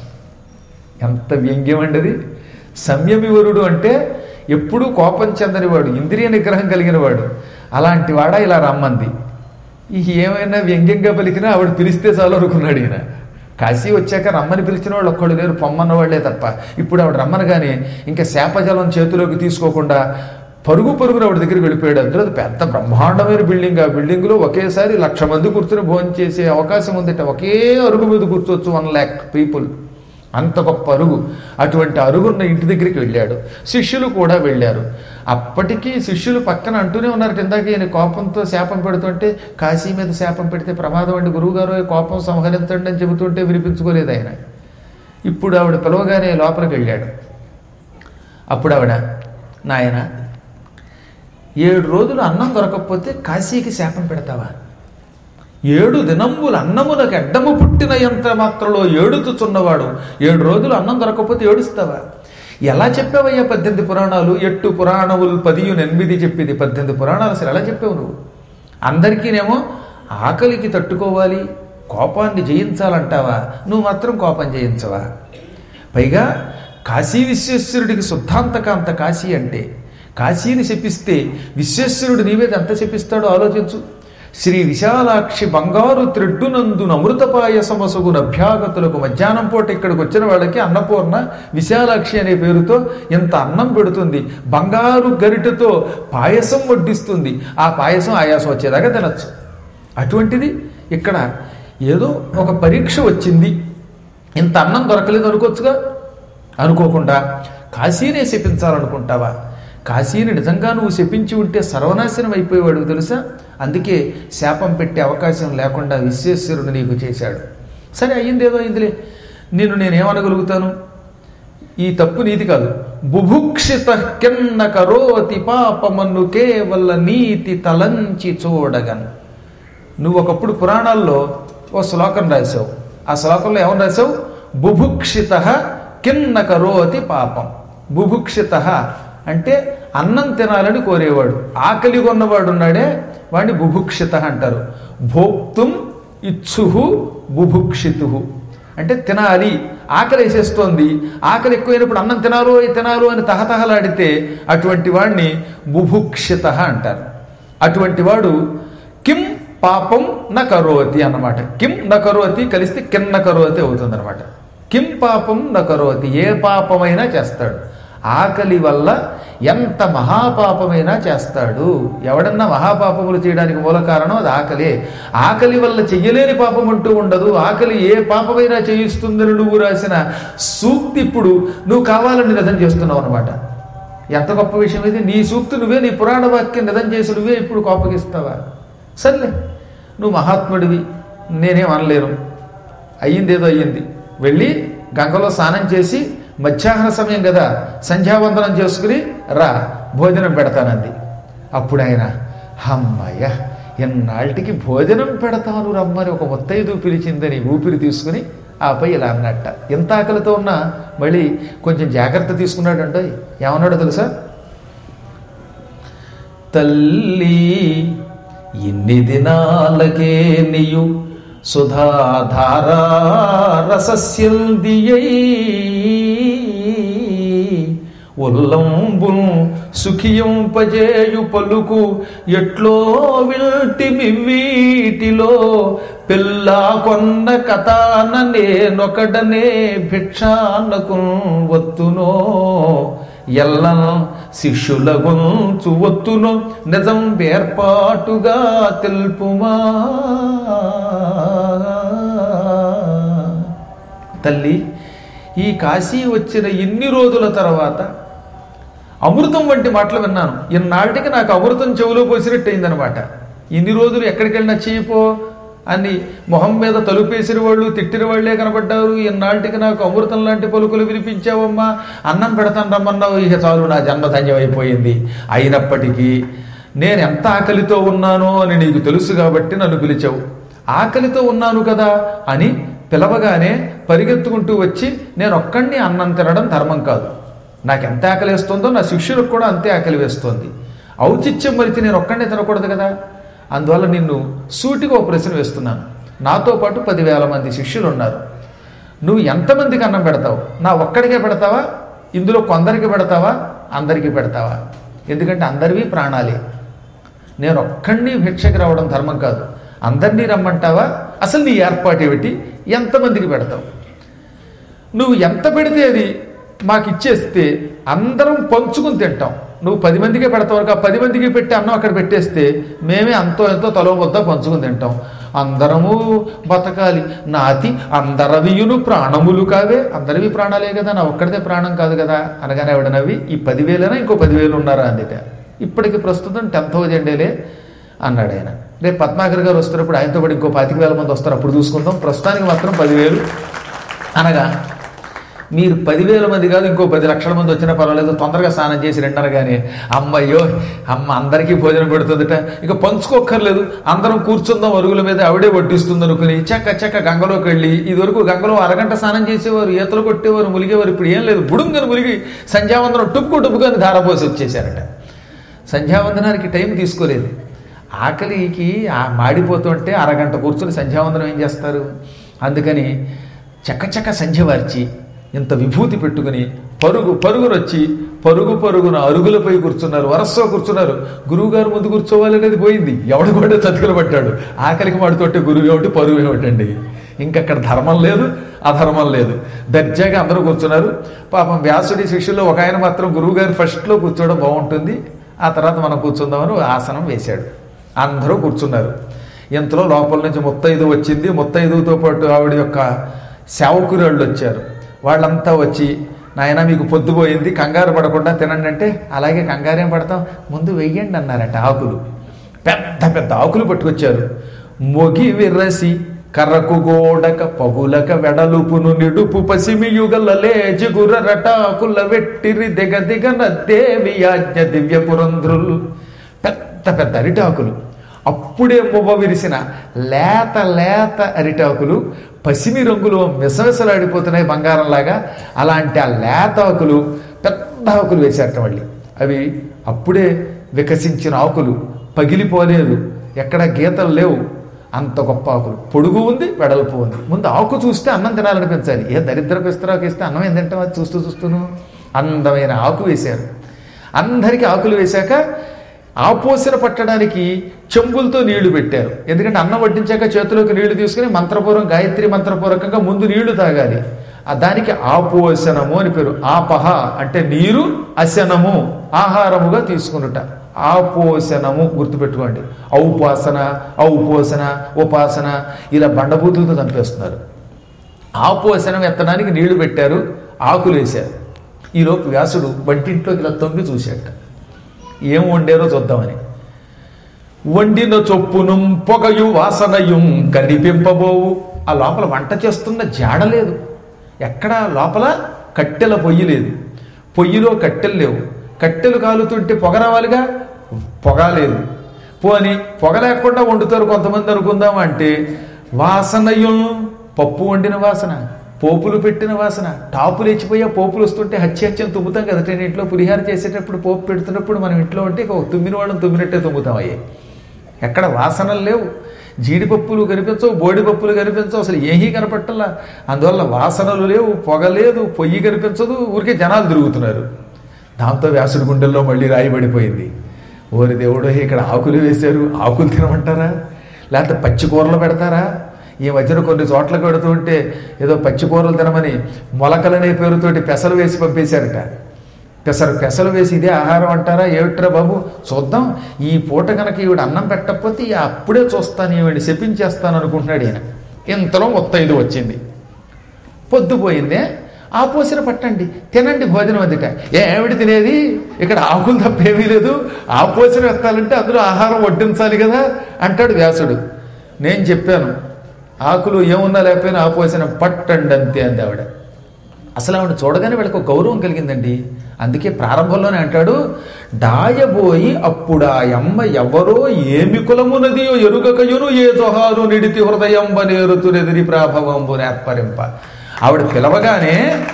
ఎంత వ్యంగ్యం అండి అది సంయమివరుడు అంటే ఎప్పుడూ కోపం చెందనివాడు ఇంద్రియ నిగ్రహం కలిగిన వాడు అలాంటి వాడా ఇలా రమ్మంది ఈ ఏమైనా వ్యంగ్యంగా పలికినా ఆవిడ పిలిస్తే చాలు అనుకున్నాడు ఈయన కాశీ వచ్చాక రమ్మని పిలిచిన వాళ్ళు ఒక్కడు లేరు పొమ్మన్న వాళ్ళే తప్ప ఇప్పుడు ఆవిడ రమ్మనగానే ఇంకా శాపజలం చేతిలోకి తీసుకోకుండా పరుగు పరుగున ఆవిడ దగ్గరికి వెళ్ళిపోయాడు అందులో అది పెద్ద బ్రహ్మాండమైన బిల్డింగ్ ఆ బిల్డింగ్లో ఒకేసారి లక్ష మంది కూర్చుని భోజనం చేసే అవకాశం ఉందిట ఒకే అరుగు మీద కూర్చోవచ్చు వన్ ల్యాక్ పీపుల్ అంత గొప్ప అరుగు అటువంటి అరుగున్న ఇంటి దగ్గరికి వెళ్ళాడు శిష్యులు కూడా వెళ్ళారు అప్పటికీ శిష్యులు పక్కన అంటూనే ఉన్నారు ఇందాక ఈయన కోపంతో శాపం పెడుతుంటే కాశీ మీద శాపం పెడితే ప్రమాదం అండి గురువుగారు కోపం సంహరించండి అని చెబుతుంటే వినిపించుకోలేదు ఆయన ఇప్పుడు ఆవిడ పిలవగానే లోపలికి వెళ్ళాడు అప్పుడు ఆవిడ నాయన ఏడు రోజులు అన్నం దొరకకపోతే కాశీకి శాపం పెడతావా ఏడు దినంబులు అన్నమునకు అడ్డము పుట్టిన యంత్ర మాత్రలో ఏడుతుచున్నవాడు ఏడు రోజులు అన్నం దొరకకపోతే ఏడుస్తావా ఎలా చెప్పావయ్యా పద్దెనిమిది పురాణాలు ఎట్టు పురాణములు పదియును ఎనిమిది చెప్పింది పద్దెనిమిది పురాణాలు అసలు ఎలా చెప్పావు నువ్వు అందరికీనేమో ఆకలికి తట్టుకోవాలి కోపాన్ని జయించాలంటావా నువ్వు మాత్రం కోపం జయించవా పైగా కాశీ విశ్వేశ్వరుడికి శుద్ధాంతకాంత కాశీ అంటే కాశీని శపిస్తే విశ్వేశ్వరుడు నీ మీద ఎంత శపిస్తాడో ఆలోచించు శ్రీ విశాలాక్షి బంగారు త్రెడ్డునందున అమృత పాయసమసగున అభ్యాగతులకు మధ్యాహ్నం పూట ఇక్కడికి వచ్చిన వాళ్ళకి అన్నపూర్ణ విశాలాక్షి అనే పేరుతో ఎంత అన్నం పెడుతుంది బంగారు గరిటెతో పాయసం వడ్డిస్తుంది ఆ పాయసం ఆయాసం వచ్చేదాకా తినచ్చు అటువంటిది ఇక్కడ ఏదో ఒక పరీక్ష వచ్చింది ఇంత అన్నం దొరకలేదు అనుకోవచ్చుగా అనుకోకుండా కాశీనే శపించాలనుకుంటావా కాశీని నిజంగా నువ్వు శపించి ఉంటే సర్వనాశనం అయిపోయేవాడు తెలుసా అందుకే శాపం పెట్టే అవకాశం లేకుండా విశ్వేశ్వరుడు నీకు చేశాడు సరే అయ్యిందేదో అయిందిలే నేను నేనేమనగలుగుతాను ఈ తప్పు నీతి కాదు బుభుక్షిత కిన్న కరోతి పాపమన్ను కేవల నీతి తలంచి చూడగన్ నువ్వు ఒకప్పుడు పురాణాల్లో ఓ శ్లోకం రాశావు ఆ శ్లోకంలో ఏమని రాశావు బుభుక్షిత కిన్న కరోతి పాపం బుభుక్షిత అంటే అన్నం తినాలని కోరేవాడు ఆకలి కొన్నవాడు ఉన్నాడే వాడిని బుభుక్షిత అంటారు భోక్తుం ఇచ్చుహు బుభుక్షితు అంటే తినాలి ఆకలి వేసేస్తోంది ఆకలి ఎక్కువైనప్పుడు అన్నం తినాలో తినాలో అని తహతహలాడితే అటువంటి వాడిని బుభుక్షిత అంటారు అటువంటి వాడు కిం పాపం న కరోతి అన్నమాట కిం న కరోతి కలిస్తే కిన్న కరోతి అవుతుంది అనమాట కిం పాపం న కరోతి ఏ పాపమైనా చేస్తాడు ఆకలి వల్ల ఎంత మహాపాపమైనా చేస్తాడు ఎవడన్నా మహాపాపములు చేయడానికి మూల కారణం అది ఆకలే ఆకలి వల్ల చెయ్యలేని పాపం అంటూ ఉండదు ఆకలి ఏ పాపమైనా చేయిస్తుందని నువ్వు రాసిన సూక్తి ఇప్పుడు నువ్వు కావాలని నిజం చేస్తున్నావు అనమాట ఎంత గొప్ప విషయం ఇది నీ సూక్తి నువ్వే నీ పురాణ వాక్యం నిజం చేసి నువ్వే ఇప్పుడు కోపగిస్తావా సర్లే నువ్వు మహాత్ముడివి నేనేం అనలేను అయ్యిందేదో అయ్యింది వెళ్ళి గంగలో స్నానం చేసి మధ్యాహ్న సమయం కదా సంధ్యావందనం చేసుకుని రా భోజనం పెడతానంది అప్పుడు ఆయన అమ్మయ్య ఎన్నాళ్ళకి భోజనం పెడతాను రమ్మని ఒక ముత్తైదు పిలిచిందని ఊపిరి తీసుకుని ఆపై ఇలా అన్నట్ట ఎంత ఆకలితో ఉన్నా మళ్ళీ కొంచెం జాగ్రత్త తీసుకున్నాడంటే ఏమన్నాడో తెలుసా తల్లి ఇన్ని దినాలకే నీయు సుధాధారా రసస్యందియై ఉల్లంబును సుఖియంపజేయు పలుకు ఎట్లో విల్టిమి వీటిలో పిల్లా కొన్న కథాన నేనొకడనే భిక్షానకు వత్తునో ఎల్లం శిష్యుల గొంచు వత్తును నిజం ఏర్పాటుగా తెలుపుమా తల్లి ఈ కాశీ వచ్చిన ఇన్ని రోజుల తర్వాత అమృతం వంటి మాటలు విన్నాను ఇన్నాళ్ళకి నాకు అమృతం చెవిలో పోసినట్టు అయిందనమాట ఇన్ని రోజులు ఎక్కడికి వెళ్ళినా చీపో అని మొహం మీద తలుపేసిన వాళ్ళు తిట్టిన వాళ్ళే కనబడ్డారు ఇన్నాళ్ళకి నాకు అమృతం లాంటి పలుకులు వినిపించావమ్మా అన్నం పెడతాను రమ్మన్నావు ఇక చాలు నా జన్మ ధన్యమైపోయింది అయినప్పటికీ నేను ఎంత ఆకలితో ఉన్నానో అని నీకు తెలుసు కాబట్టి నన్ను పిలిచావు ఆకలితో ఉన్నాను కదా అని పిలవగానే పరిగెత్తుకుంటూ వచ్చి నేను ఒక్కడిని అన్నం తినడం ధర్మం కాదు నాకు ఎంత ఆకలి వేస్తుందో నా శిష్యులకు కూడా అంతే ఆకలి వేస్తోంది ఔచిత్యం మరిచి నేను ఒక్కడినే తినకూడదు కదా అందువల్ల నిన్ను సూటిగా ఒక ప్రశ్న వేస్తున్నాను నాతో పాటు పదివేల మంది శిష్యులు ఉన్నారు నువ్వు ఎంతమందికి అన్నం పెడతావు నా ఒక్కడికే పెడతావా ఇందులో కొందరికి పెడతావా అందరికీ పెడతావా ఎందుకంటే అందరివి ప్రాణాలే నేను ఒక్కడిని భిక్షకి రావడం ధర్మం కాదు అందరినీ రమ్మంటావా అసలు నీ ఏర్పాటు ఏమిటి ఎంతమందికి పెడతావు నువ్వు ఎంత పెడితే అది మాకు ఇచ్చేస్తే అందరం పంచుకుని తింటాం నువ్వు పది మందికే పెడతావు కనుక ఆ పది మందికి పెట్టి అన్నం అక్కడ పెట్టేస్తే మేమే అంతో ఎంతో తలో వద్ద పంచుకుని తింటాం అందరము బతకాలి నాతి అందరవియును ప్రాణములు కావే అందరివి ప్రాణాలే కదా నా ఒక్కడిదే ప్రాణం కాదు కదా అనగానే ఆవిడ నవ్వి ఈ పదివేలైనా ఇంకో పదివేలు ఉన్నారా అందుట ఇప్పటికి ప్రస్తుతం టెన్ థౌజండ్ ఏలే అన్నాడు ఆయన రేపు పద్మాకర్ గారు వస్తున్నప్పుడు ఆయనతో పాటు ఇంకో పాతిక వేల మంది వస్తారు అప్పుడు చూసుకుందాం ప్రస్తుతానికి మాత్రం పదివేలు అనగా మీరు పదివేల మంది కాదు ఇంకో పది లక్షల మంది వచ్చినా పర్వాలేదు తొందరగా స్నానం చేసి రెండనగానే అమ్మయ్యో అమ్మ అందరికీ భోజనం పెడుతుందట ఇక పంచుకోక్కర్లేదు అందరం కూర్చుందాం అరుగుల మీద ఆవిడే వడ్డిస్తుంది అనుకుని చెక్క చెక్క గంగలోకి వెళ్ళి ఇదివరకు గంగలో అరగంట స్నానం చేసేవారు ఈతలు కొట్టేవారు ములిగేవారు ఇప్పుడు ఏం లేదు బుడుంగని ములిగి సంధ్యావందనం టుప్పు టుప్పుకొని ధారపోసి వచ్చేసారట సంధ్యావందనానికి టైం తీసుకోలేదు ఆకలికి ఆ మాడిపోతుంటే అరగంట కూర్చొని సంధ్యావందనం ఏం చేస్తారు అందుకని చక్కచక్క సంధ్య వార్చి ఇంత విభూతి పెట్టుకుని పరుగు పరుగునొచ్చి పరుగు పరుగున అరుగులపై కూర్చున్నారు వరసలో కూర్చున్నారు గురువుగారు ముందు కూర్చోవాలనేది పోయింది ఎవడు కూడా చతికిలు పట్టాడు ఆకలికి మాడుతోటే గురువు ఏమిటి పరుగు ఏమిటండి ఇంకక్కడ ధర్మం లేదు అధర్మం లేదు దర్జాగా అందరూ కూర్చున్నారు పాపం వ్యాసుడి శిష్యుల్లో ఒక ఆయన మాత్రం గురువుగారు ఫస్ట్లో కూర్చోవడం బాగుంటుంది ఆ తర్వాత మనం కూర్చుందామని ఆసనం వేశాడు అందరూ కూర్చున్నారు ఇంతలో లోపల నుంచి ముత్తైదు వచ్చింది ముత్తైదుతో పాటు ఆవిడ యొక్క సేవకురాళ్ళు వచ్చారు వాళ్ళంతా వచ్చి నాయన మీకు పొద్దుపోయింది కంగారు పడకుండా తినండి అంటే అలాగే కంగారేం పడతాం ముందు వెయ్యండి అన్నారట ఆకులు పెద్ద పెద్ద ఆకులు పట్టుకొచ్చారు మొగి విర్రసి కర్రకు గోడక పగులక వెడలుపును నిడుపు పసిమియుగల లేజిగుర రటాకుల వెట్టిరి దిగ దిగన దేవి యాజ్ఞ దివ్య పురంధ్రులు పెద్ద పెద్ద అరిటాకులు అప్పుడే మువ్వ విరిసిన లేత లేత అరిటాకులు పసిమి రంగులో మిసమిసలాడిపోతున్నాయి బంగారంలాగా అలాంటి ఆ లేత ఆకులు పెద్ద ఆకులు వేశారట మళ్ళీ అవి అప్పుడే వికసించిన ఆకులు పగిలిపోలేదు ఎక్కడ గీతలు లేవు అంత గొప్ప ఆకులు పొడుగు ఉంది వెడల్పు ఉంది ముందు ఆకు చూస్తే అన్నం తినాలనిపించాలి ఏ దరిద్రపు ఇస్తరాకు ఇస్తే అన్నం ఏం తింటాం అది చూస్తూ చూస్తూను అందమైన ఆకు వేశారు అందరికీ ఆకులు వేశాక ఆపోసన పట్టడానికి చెంబులతో నీళ్లు పెట్టారు ఎందుకంటే అన్నం వడ్డించాక చేతిలోకి నీళ్లు తీసుకుని మంత్రపూర్వం గాయత్రి మంత్రపూర్వకంగా ముందు నీళ్లు తాగాలి ఆ దానికి ఆపోసనము అని పేరు ఆపహ అంటే నీరు అశనము ఆహారముగా తీసుకునుట ఆపోసనము గుర్తుపెట్టుకోండి ఔపాసన ఔపోసన ఉపాసన ఇలా బండబూతులతో చంపేస్తున్నారు ఆపోసనం ఎత్తడానికి నీళ్లు పెట్టారు ఆకులు వేశారు ఈలోపు వ్యాసుడు వంటింట్లోకి ఇలా తొంగి చూశాట ఏం వండారో చూద్దామని వండిన చొప్పును పొగయు వాసనయు కనిపింపబోవు ఆ లోపల వంట చేస్తున్న జాడ లేదు ఎక్కడ లోపల కట్టెల పొయ్యి లేదు పొయ్యిలో కట్టెలు లేవు కట్టెలు కాలుతుంటే పొగ రావాలిగా పొగ లేదు పోని పొగ లేకుండా వండుతారు కొంతమంది అనుకుందాం అంటే వాసనయు పప్పు వండిన వాసన పోపులు పెట్టిన వాసన టాపు లేచిపోయా పోపులు వస్తుంటే హత్య హత్యం తుమ్ముతాం కదా నేను ఇంట్లో పులిహార చేసేటప్పుడు పోపు పెడుతున్నప్పుడు మనం ఇంట్లో ఉంటే ఇక తుమ్మిన వాళ్ళని తుమ్మినట్టే తుమ్ముతాం అయ్యే ఎక్కడ వాసనలు లేవు జీడిపప్పులు కనిపించవు బోడిపప్పులు కనిపించవు అసలు ఏమీ కనపట్టలా అందువల్ల వాసనలు లేవు పొగ లేదు పొయ్యి కనిపించదు ఊరికే జనాలు తిరుగుతున్నారు దాంతో వ్యాసుడి గుండెల్లో మళ్ళీ రాయిపడిపోయింది ఓరి దేవుడు ఇక్కడ ఆకులు వేశారు ఆకులు తినమంటారా లేకపోతే పచ్చి కూరలు పెడతారా ఈ మధ్యన కొన్ని చోట్లకు పెడుతూ ఉంటే ఏదో పచ్చి కూరలు తినమని మొలకలనే పేరుతోటి పెసలు వేసి పంపేశారట పెసరు పెసలు వేసి ఇదే ఆహారం అంటారా ఏమిట్రా బాబు చూద్దాం ఈ పూట కనుక ఈవిడ అన్నం పెట్టకపోతే ఈ అప్పుడే చూస్తాను ఈవిడ శపించేస్తాను అనుకుంటున్నాడు ఈయన ఇంతలో మొత్తైదు వచ్చింది పొద్దుపోయిందే ఆ పోసిన పట్టండి తినండి భోజనం అందుట ఏమిటి తినేది ఇక్కడ ఆకులు తప్ప ఏమీ లేదు ఆ పోసిన ఎత్తాలంటే అందులో ఆహారం వడ్డించాలి కదా అంటాడు వ్యాసుడు నేను చెప్పాను ఆకులు ఏమున్నా లేకపోయినా ఆ పోసిన పట్టండి అంతే అంది ఆవిడ అసలు ఆవిడ చూడగానే వీళ్ళకి ఒక గౌరవం కలిగిందండి అందుకే ప్రారంభంలోనే అంటాడు డాయబోయి అప్పుడు ఆ అమ్మ ఎవరో ఏమి కులమునదియో ఎరుగకయును ఏ జొహారు నిడితి హృదయంబ నేరుతురెదిరి ప్రాభవంబు నేర్పరింప ఆవిడ పిలవగానే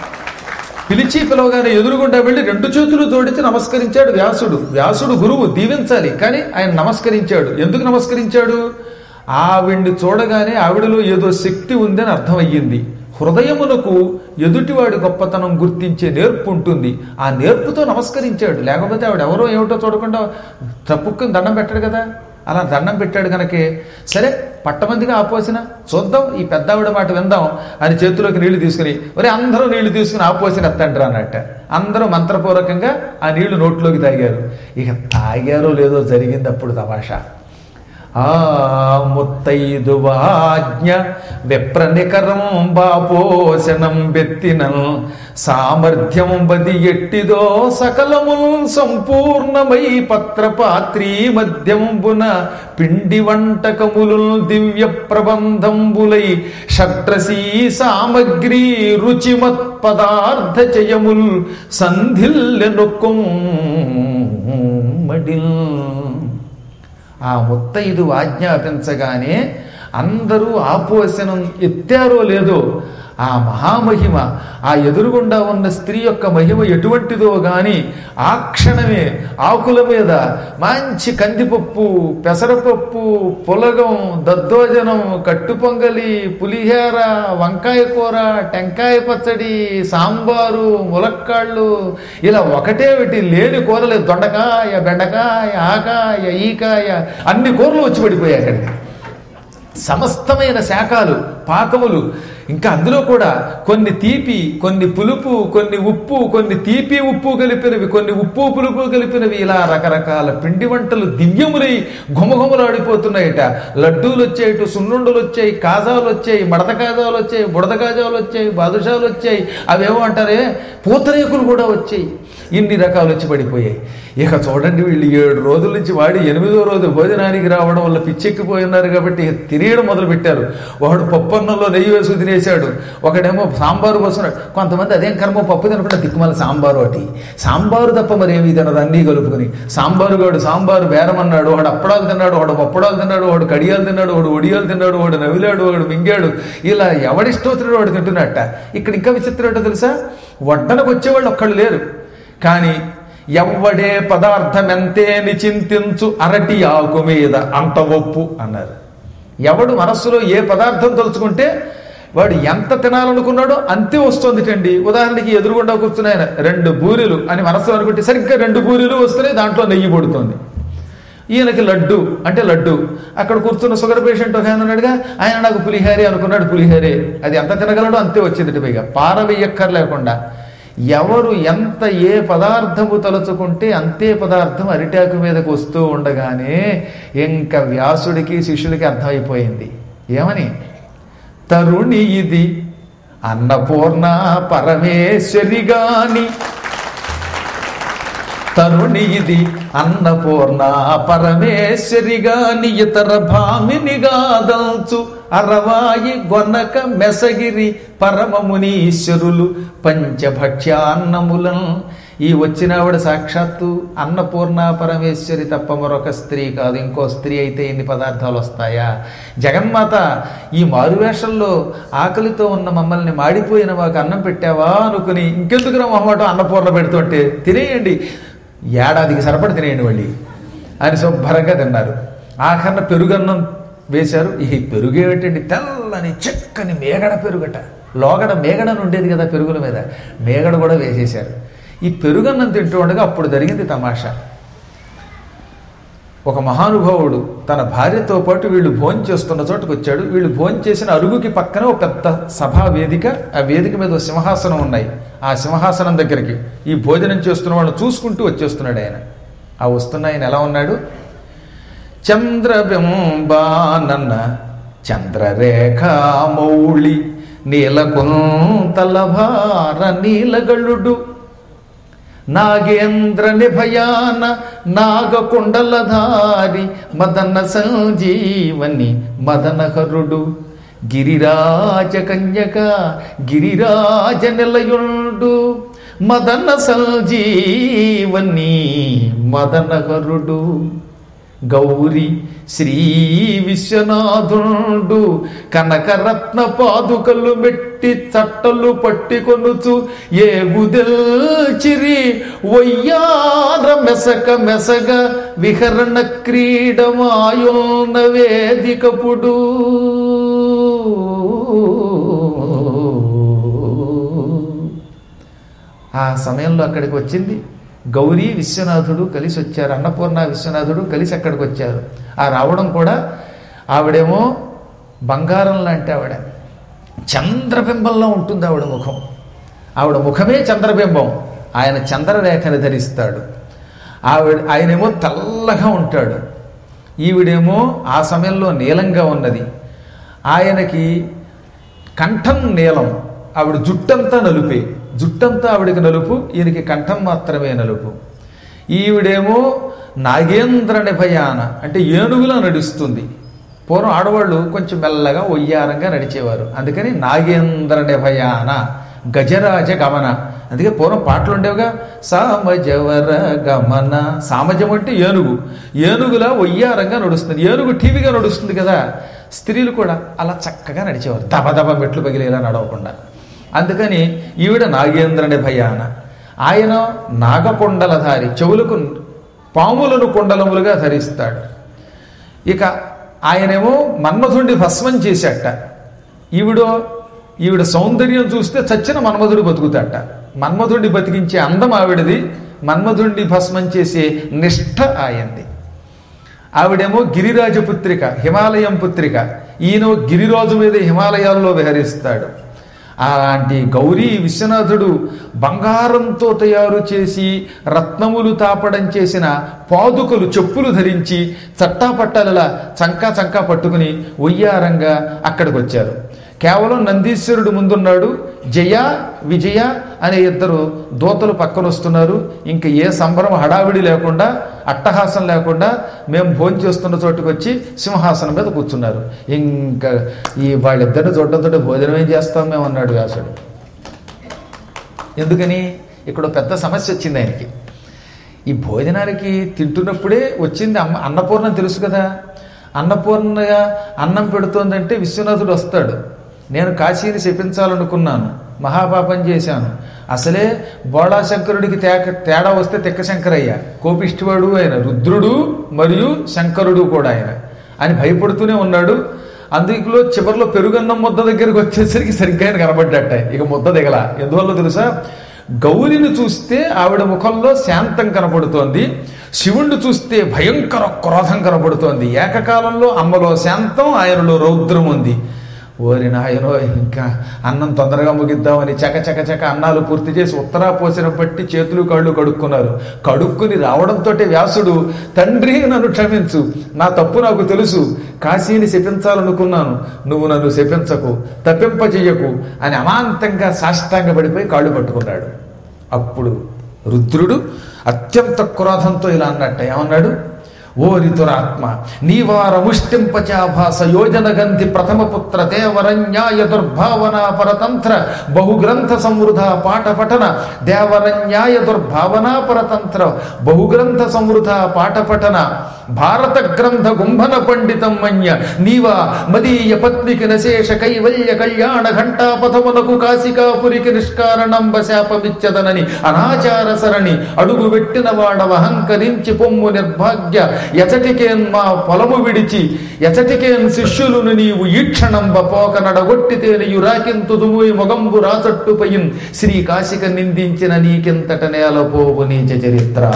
పిలిచి పిలవగానే ఎదురుగుండా వెళ్ళి రెండు చేతులు జోడించి నమస్కరించాడు వ్యాసుడు వ్యాసుడు గురువు దీవించాలి కానీ ఆయన నమస్కరించాడు ఎందుకు నమస్కరించాడు ఆవిడ్ని చూడగానే ఆవిడలో ఏదో శక్తి ఉందని అర్థమయ్యింది హృదయమునకు ఎదుటివాడి గొప్పతనం గుర్తించే నేర్పు ఉంటుంది ఆ నేర్పుతో నమస్కరించాడు లేకపోతే ఆవిడ ఎవరో ఏమిటో చూడకుండా తప్పుక్కుని దండం పెట్టాడు కదా అలా దండం పెట్టాడు కనుకే సరే పట్టమందిగా ఆపోసిన చూద్దాం ఈ పెద్దావిడ మాట విందాం అని చేతిలోకి నీళ్లు తీసుకుని ఒరే అందరూ నీళ్లు తీసుకుని ఆపోసిన ఎత్తండ్రా అన్నట్ట అందరూ మంత్రపూర్వకంగా ఆ నీళ్లు నోట్లోకి తాగారు ఇక తాగారో లేదో జరిగింది అప్పుడు తమాషా ఆ ముత్తైదు వాజ్ఞ విప్రనికరం బాపోషణం బెత్తినం సామర్థ్యం బది ఎట్టిదో సకలము సంపూర్ణమై పత్రపాత్రీ మధ్యంబున పిండి వంటకములు దివ్య ప్రబంధంబులై షట్రసీ సామగ్రి రుచిమత్ పదార్థ చయముల్ సంధిల్లెనొక్కం మడిల్ ఆ ముత్తైదు ఆజ్ఞాపించగానే అందరూ ఆపోసనం ఎత్తారో లేదో ఆ మహామహిమ ఆ ఎదురుగుండా ఉన్న స్త్రీ యొక్క మహిమ ఎటువంటిదో గాని ఆ క్షణమే ఆకుల మీద మంచి కందిపప్పు పెసరపప్పు పులగం దద్దోజనం కట్టుపొంగలి పులిహేర వంకాయ కూర టెంకాయ పచ్చడి సాంబారు ములక్కాళ్ళు ఇలా ఒకటే ఒకటి లేని కూరలు దొండకాయ బెండకాయ ఆకాయ ఈకాయ అన్ని కూరలు వచ్చి పడిపోయాయి అక్కడికి సమస్తమైన శాఖలు పాకములు ఇంకా అందులో కూడా కొన్ని తీపి కొన్ని పులుపు కొన్ని ఉప్పు కొన్ని తీపి ఉప్పు కలిపినవి కొన్ని ఉప్పు పులుపు కలిపినవి ఇలా రకరకాల పిండి వంటలు దివ్యములై ఘుమఘుమలాడిపోతున్నాయట లడ్డూలు వచ్చాయి సున్నుండలు వచ్చాయి కాజాలు వచ్చాయి మడత కాజాలు వచ్చాయి బుడత కాజాలు వచ్చాయి బాదుషాలు వచ్చాయి అవేమో అంటారే పూతరేకులు కూడా వచ్చాయి ఇన్ని రకాలు వచ్చి పడిపోయాయి ఇక చూడండి వీళ్ళు ఏడు రోజుల నుంచి వాడి ఎనిమిదో రోజు భోజనానికి రావడం వల్ల పిచ్చెక్కిపోయి ఉన్నారు కాబట్టి తిరియడం మొదలు పెట్టారు వాడు పప్పు అన్నంలో నెయ్యి వేసుకు తినేశాడు ఒకడేమో సాంబారు పోస్తున్నాడు కొంతమంది అదేం కర్మ పప్పు తినకుండా దిక్కుమల సాంబారు ఒకటి సాంబారు తప్ప మరేమి తినరు అన్నీ కలుపుకొని సాంబారు గాడు సాంబారు బేరం అన్నాడు వాడు అప్పడాలు తిన్నాడు వాడు పప్పడాలు తిన్నాడు వాడు కడియాలు తిన్నాడు వాడు ఒడియాలు తిన్నాడు వాడు నవిలాడు వాడు మింగాడు ఇలా ఎవడిష్టం వచ్చినాడు వాడు తింటున్నట్ట ఇక్కడ ఇంకా విచిత్రం ఏంటో తెలుసా వడ్డనకు వచ్చేవాళ్ళు ఒక్కళ్ళు లేరు కానీ ఎవ్వడే పదార్థమెంతేని చింతించు అరటి ఆకు మీద అంత ఒప్పు అన్నారు ఎవడు మనస్సులో ఏ పదార్థం తలుచుకుంటే వాడు ఎంత తినాలనుకున్నాడో అంతే వస్తుందిటండి ఉదాహరణకి ఎదురుగుండా కూర్చుని ఆయన రెండు బూరెలు అని మనస్సు అనుకుంటే సరిగ్గా రెండు బూరెలు వస్తున్నాయి దాంట్లో నెయ్యి పడుతుంది ఈయనకి లడ్డు అంటే లడ్డు అక్కడ కూర్చున్న షుగర్ పేషెంట్ ఒక ఆయన ఉన్నాడుగా ఆయన నాకు పులిహారి అనుకున్నాడు పులిహారే అది ఎంత తినగలడో అంతే వచ్చింది పైగా పారవేయక్కర్ లేకుండా ఎవరు ఎంత ఏ పదార్థము తలుచుకుంటే అంతే పదార్థం అరిటాకు మీదకు వస్తూ ఉండగానే ఇంకా వ్యాసుడికి శిష్యుడికి అర్థమైపోయింది ఏమని తరుణి ఇది అన్నపూర్ణ పరమేశ్వరిగాని తరుణి ఇది అన్నపూర్ణ పరమేశ్వరిగాని ఇతర భామినిగా దల్చు అరవాయి గొనక మెసగిరి పరమమునీశ్వరులు పంచభక్ష్యాన్నములను ఈ వచ్చినావిడ సాక్షాత్తు అన్నపూర్ణ పరమేశ్వరి తప్ప మరొక స్త్రీ కాదు ఇంకో స్త్రీ అయితే ఇన్ని పదార్థాలు వస్తాయా జగన్మాత ఈ మారువేషంలో ఆకలితో ఉన్న మమ్మల్ని మాడిపోయిన మాకు అన్నం పెట్టావా అనుకుని ఇంకెందుకు మొహమాటం అన్నపూర్ణ పెడుతుంటే తినేయండి ఏడాదికి సరిపడి తినేయండి మళ్ళీ అని శుభ్రంగా తిన్నారు ఆఖరణ పెరుగన్నం వేశారు ఈ పెరుగు ఏమిటండి తెల్లని చిక్కని మేగడ పెరుగట లోగడ మేగడ అని ఉండేది కదా పెరుగుల మీద మేగడ కూడా వేసేశారు ఈ పెరుగన్నం తింటూ ఉండగా అప్పుడు జరిగింది తమాషా ఒక మహానుభావుడు తన భార్యతో పాటు వీళ్ళు భోజనం చేస్తున్న చోటుకు వచ్చాడు వీళ్ళు భోజనం చేసిన అరుగుకి పక్కన ఒక పెద్ద సభా వేదిక ఆ వేదిక మీద ఒక సింహాసనం ఉన్నాయి ఆ సింహాసనం దగ్గరికి ఈ భోజనం చేస్తున్న వాళ్ళని చూసుకుంటూ వచ్చేస్తున్నాడు ఆయన ఆ వస్తున్న ఆయన ఎలా ఉన్నాడు చంద్రబింబానన్న చంద్రరేఖామౌళి నీలకుంతల భార నీలగళ్ళుడు నాగేంద్ర నిభయాన నాగకుండలధారి మదన సంజీవని మదనహరుడు గిరిరాజ కన్యక గిరిరాజ నిలయుండు మదన సంజీవని మదనహరుడు గౌరి శ్రీ విశ్వనాథుండు కనకరత్న పాదుకలు మెట్టి చట్టలు పట్టికొనుచు ఏ చిరి వయ్యార మెసక మెసగ విహరణ క్రీడమాయున్న వేదికపుడు ఆ సమయంలో అక్కడికి వచ్చింది గౌరీ విశ్వనాథుడు కలిసి వచ్చారు అన్నపూర్ణ విశ్వనాథుడు కలిసి అక్కడికి వచ్చారు ఆ రావడం కూడా ఆవిడేమో బంగారం లాంటి ఆవిడ చంద్రబింబంలో ఉంటుంది ఆవిడ ముఖం ఆవిడ ముఖమే చంద్రబింబం ఆయన చంద్రరేఖని ధరిస్తాడు ఆవిడ ఆయనేమో తెల్లగా ఉంటాడు ఈవిడేమో ఆ సమయంలో నీలంగా ఉన్నది ఆయనకి కంఠం నీలం ఆవిడ జుట్టంతా నలుపే జుట్టంతా ఆవిడకి నలుపు ఈయనకి కంఠం మాత్రమే నలుపు ఈవిడేమో నాగేంద్ర నిభయాన అంటే ఏనుగులా నడుస్తుంది పూర్వం ఆడవాళ్ళు కొంచెం మెల్లగా ఒయ్యారంగా నడిచేవారు అందుకని నాగేంద్ర నిభయాన గజరాజ గమన అందుకే పూర్వం పాటలు ఉండేవిగా సామజవర గమన సామజం అంటే ఏనుగు ఏనుగులా ఒయ్యారంగా నడుస్తుంది ఏనుగు టీవీగా నడుస్తుంది కదా స్త్రీలు కూడా అలా చక్కగా నడిచేవారు దబ దబ మెట్లు పగిలేలా నడవకుండా అందుకని ఈవిడ నాగేంద్రని భయాన ఆయన నాగకొండలధారి చెవులకు పాములను కొండలములుగా ధరిస్తాడు ఇక ఆయనేమో మన్మధుడిని భస్మం చేశాట ఈవిడో ఈవిడ సౌందర్యం చూస్తే చచ్చిన మన్మధుడు బతుకుతాట మన్మధుడిని బతికించే అందం ఆవిడది మన్మధుడిని భస్మం చేసే నిష్ఠ ఆయంది ఆవిడేమో గిరిరాజ పుత్రిక హిమాలయం పుత్రిక ఈయన గిరిరాజు మీద హిమాలయాల్లో విహరిస్తాడు అలాంటి గౌరీ విశ్వనాథుడు బంగారంతో తయారు చేసి రత్నములు తాపడం చేసిన పాదుకలు చెప్పులు ధరించి చట్టాపట్టాలలా చంకా చంకా పట్టుకుని ఒయ్యారంగా అక్కడికి వచ్చారు కేవలం నందీశ్వరుడు ముందున్నాడు జయ విజయ అనే ఇద్దరు దూతలు పక్కన వస్తున్నారు ఇంకా ఏ సంబరం హడావిడి లేకుండా అట్టహాసం లేకుండా మేము భోజనం చేస్తున్న చోటుకు వచ్చి సింహాసనం మీద కూర్చున్నారు ఇంకా ఈ వాళ్ళిద్దరిని చూడటంతో భోజనం ఏం చేస్తాం మేము అన్నాడు వ్యాసుడు ఎందుకని ఇక్కడ పెద్ద సమస్య వచ్చింది ఆయనకి ఈ భోజనానికి తింటున్నప్పుడే వచ్చింది అమ్మ అన్నపూర్ణ తెలుసు కదా అన్నపూర్ణగా అన్నం పెడుతోందంటే విశ్వనాథుడు వస్తాడు నేను కాశీని శపించాలనుకున్నాను మహాపాపం చేశాను అసలే బోళాశంకరుడికి తేక తేడా వస్తే తెక్క శంకరయ్య కోపిష్టివాడు ఆయన రుద్రుడు మరియు శంకరుడు కూడా ఆయన అని భయపడుతూనే ఉన్నాడు అందులో చివరిలో పెరుగన్నం ముద్ద దగ్గరికి వచ్చేసరికి సరిగ్గా ఆయన కనబడ్డట ఇక ముద్ద దిగల ఎందువల్ల తెలుసా గౌరిని చూస్తే ఆవిడ ముఖంలో శాంతం కనపడుతోంది శివుణ్ణి చూస్తే భయంకర క్రోధం కనపడుతోంది ఏకకాలంలో అమ్మలో శాంతం ఆయనలో రౌద్రం ఉంది ఓరి నాయనో ఇంకా అన్నం తొందరగా ముగిద్దామని చక చక చక అన్నాలు పూర్తి చేసి ఉత్తరా పోసిన పట్టి చేతులు కళ్ళు కడుక్కున్నారు కడుక్కుని రావడంతో వ్యాసుడు తండ్రి నన్ను క్షమించు నా తప్పు నాకు తెలుసు కాశీని శపించాలనుకున్నాను నువ్వు నన్ను శపించకు తప్పింపచేయకు అని అమాంతంగా సాష్టాంగపడిపోయి కాళ్ళు పట్టుకున్నాడు అప్పుడు రుద్రుడు అత్యంత క్రోధంతో ఇలా అన్నట్ట ఏమన్నాడు ఓ రితురాత్మ నీవారముష్టింపచాభాస యోజన గంధి ప్రథమ పుత్ర దేవరన్యాయ దుర్భావన పరతంత్ర బహుగ్రంథ సమృద్ధ పాఠ పఠన దేవరన్యాయ దుర్భావన పరతంత్ర బహుగ్రంథ సమృద్ధ పాఠ పఠన భారత గ్రంథ గుంభన పండితం మన్య నీవా మదీయ పత్నికి నశేష కైవల్య కళ్యాణ ఘంటాపథమునకు కాశికాపురికి నిష్కారణంబ శాపమిచ్చదనని అనాచార సరణి అడుగు పెట్టిన వాడవ అహంకరించి పొమ్ము నిర్భాగ్య ఎచటికేన్ మా పొలము విడిచి ఎచటికేన్ శిష్యులను నీవు ఈక్షణంబ పోక నడగొట్టితే యురాకింతుదుము మొగంబు రాచట్టుపయిన్ శ్రీ కాశిక నిందించిన నీకింతట నేలపోవు నీచ చరిత్ర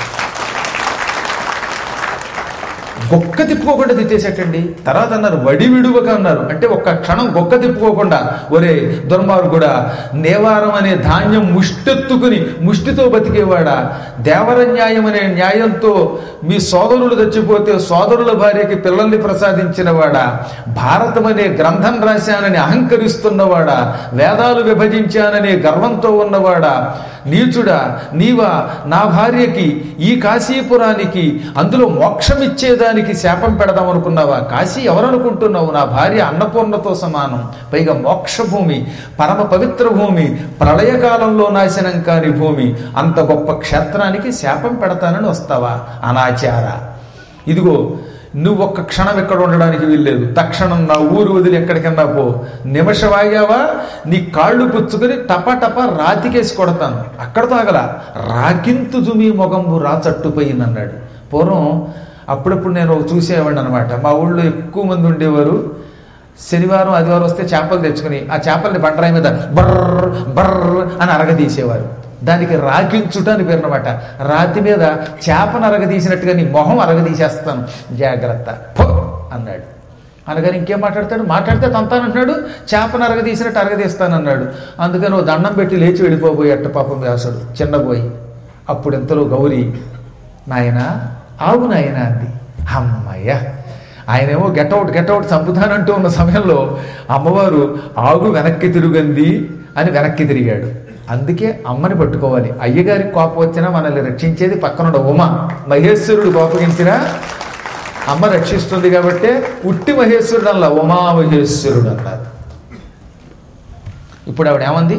గొక్క తిప్పుకోకుండా తిట్టేసేటండి తర్వాత అన్నారు వడి విడువక అన్నారు అంటే ఒక్క క్షణం గొక్క తిప్పుకోకుండా ఒరే దుర్మార్గుడా నేవారం అనే ధాన్యం ముష్టెత్తుకుని ముష్టితో బతికేవాడా దేవర న్యాయం అనే న్యాయంతో మీ సోదరులు చచ్చిపోతే సోదరుల భార్యకి పిల్లల్ని ప్రసాదించిన వాడా భారతం అనే గ్రంథం రాశానని అహంకరిస్తున్నవాడా వేదాలు విభజించాననే గర్వంతో ఉన్నవాడా నీచుడా నీవా నా భార్యకి ఈ కాశీపురానికి అందులో మోక్షం ఇచ్చేదానికి శాపం పెడదాం అనుకున్నావా కాశీ ఎవరనుకుంటున్నావు నా భార్య అన్నపూర్ణతో సమానం పైగా మోక్ష భూమి పరమ పవిత్ర భూమి ప్రళయకాలంలో నాశనం కాని భూమి అంత గొప్ప క్షేత్రానికి శాపం పెడతానని వస్తావా అనాచార ఇదిగో నువ్వు ఒక్క క్షణం ఇక్కడ ఉండడానికి వీల్లేదు తక్షణం నా ఊరు వదిలి ఎక్కడికన్నా పో నిమిషం ఆగావా నీ కాళ్ళు పుచ్చుకొని టప టప రాతికేసి కొడతాను అక్కడతో ఆగల రాకింతు జుమి మొగంబు రాచట్టుపోయింది అన్నాడు పూర్వం అప్పుడప్పుడు నేను చూసేవాడిని అనమాట మా ఊళ్ళో ఎక్కువ మంది ఉండేవారు శనివారం ఆదివారం వస్తే చేపలు తెచ్చుకుని ఆ చేపల్ని బండరాయి మీద బర్ర బర్ర అని అరగదీసేవారు దానికి రాకించుట అని పేరు అనమాట రాతి మీద చేపను అరగదీసినట్టుగా నీ మొహం అరగదీసేస్తాను జాగ్రత్త ఫో అన్నాడు అనగానే ఇంకేం మాట్లాడతాడు మాట్లాడితే తంతానంటున్నాడు చేపను అరగదీసినట్టు అరగదీస్తానన్నాడు అందుకని ఓ దండం పెట్టి లేచి వెళ్ళిపోబోయేట పాపం వ్యాసుడు చిన్నబోయి అప్పుడు ఇంతలో గౌరీ నాయనా ఆగు నాయనా అంది అమ్మయ్య ఆయనేమో గెటౌట్ గెటౌట్ చంపుతానంటూ ఉన్న సమయంలో అమ్మవారు ఆగు వెనక్కి తిరుగంది అని వెనక్కి తిరిగాడు అందుకే అమ్మని పట్టుకోవాలి అయ్యగారికి కోపం వచ్చినా మనల్ని రక్షించేది పక్కనున్న ఉమ మహేశ్వరుడు కోపగించినా అమ్మ రక్షిస్తుంది కాబట్టి ఉట్టి మహేశ్వరుడు అలా ఉమా మహేశ్వరుడు అన్నారు ఇప్పుడు ఆవిడ ఏమంది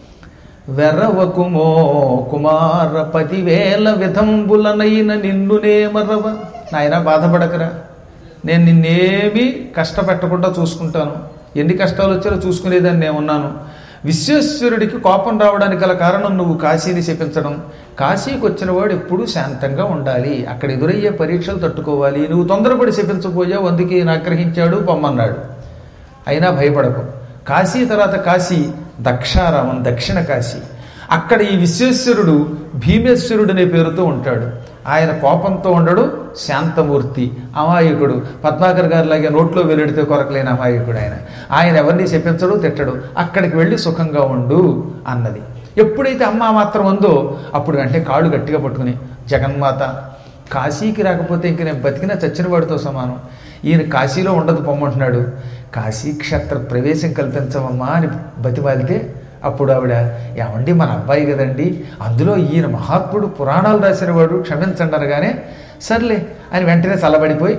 వెర్రవకుమో కుమార పదివేల విధంబులనైన నిన్నునే మర్రవ నాయన బాధపడకరా నేను నిన్నేమీ కష్టపెట్టకుండా చూసుకుంటాను ఎన్ని కష్టాలు వచ్చారో చూసుకునేదాన్ని నేను ఉన్నాను విశ్వేశ్వరుడికి కోపం రావడానికి గల కారణం నువ్వు కాశీని శపించడం కాశీకి వచ్చిన వాడు ఎప్పుడూ శాంతంగా ఉండాలి అక్కడ ఎదురయ్యే పరీక్షలు తట్టుకోవాలి నువ్వు తొందరపడి శపించపోయావు అందుకే ఈయన ఆగ్రహించాడు పొమ్మన్నాడు అయినా భయపడకు కాశీ తర్వాత కాశీ దక్షారామం దక్షిణ కాశీ అక్కడ ఈ విశ్వేశ్వరుడు భీమేశ్వరుడు అనే పేరుతో ఉంటాడు ఆయన కోపంతో ఉండడు శాంతమూర్తి అమాయకుడు పద్మాకర్ గారి లాగే నోట్లో వెలుడితే కొరకలేని అమాయకుడు ఆయన ఆయన ఎవరిని చెప్పించడు తిట్టడు అక్కడికి వెళ్ళి సుఖంగా ఉండు అన్నది ఎప్పుడైతే అమ్మ మాత్రం ఉందో అప్పుడు వెంటనే కాళ్ళు గట్టిగా పట్టుకుని జగన్మాత కాశీకి రాకపోతే ఇంక నేను బతికిన చచ్చిన వాడితో సమానం ఈయన కాశీలో ఉండదు పొమ్మంటున్నాడు కాశీ క్షేత్ర ప్రవేశం కల్పించమమ్మా అని బతిమాలితే అప్పుడు ఆవిడ ఏమండి మన అబ్బాయి కదండి అందులో ఈయన మహాత్ముడు పురాణాలు రాసిన వాడు క్షమించండి అనగానే సర్లే అని వెంటనే చల్లబడిపోయి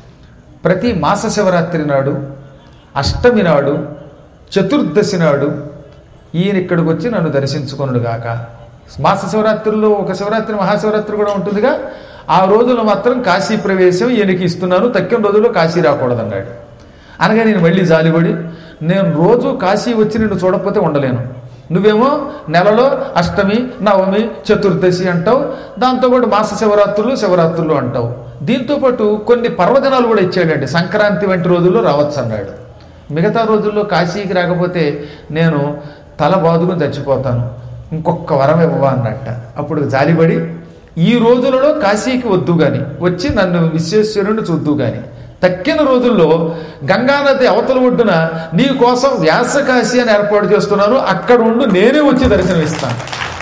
ప్రతి మాస శివరాత్రి నాడు అష్టమి నాడు చతుర్దశి నాడు ఈయన ఇక్కడికి వచ్చి నన్ను దర్శించుకొనుడు గాక మాస శివరాత్రిలో ఒక శివరాత్రి మహాశివరాత్రి కూడా ఉంటుందిగా ఆ రోజులు మాత్రం కాశీ ప్రవేశం ఈయనకి ఇస్తున్నాను తక్కిన రోజుల్లో కాశీ రాకూడదన్నాడు అనగా నేను మళ్ళీ జాలిపడి నేను రోజు కాశీ వచ్చి నిన్ను చూడకపోతే ఉండలేను నువ్వేమో నెలలో అష్టమి నవమి చతుర్దశి అంటావు దాంతోపాటు మాస శివరాత్రులు శివరాత్రులు అంటావు దీంతోపాటు కొన్ని పర్వదినాలు కూడా ఇచ్చాడండి సంక్రాంతి వంటి రోజుల్లో రావచ్చు అన్నాడు మిగతా రోజుల్లో కాశీకి రాకపోతే నేను తల బాదుకుని చచ్చిపోతాను ఇంకొక వరం ఇవ్వవా అన్నట్ట అప్పుడు జాలిపడి ఈ రోజులలో కాశీకి వద్దు గాని వచ్చి నన్ను విశ్వేశ్వరుని చూద్దు గాని తక్కిన రోజుల్లో గంగానది అవతల ఒడ్డున నీ కోసం వ్యాసకాశి అని ఏర్పాటు చేస్తున్నాను అక్కడ ఉండు నేనే వచ్చి దర్శనం ఇస్తాను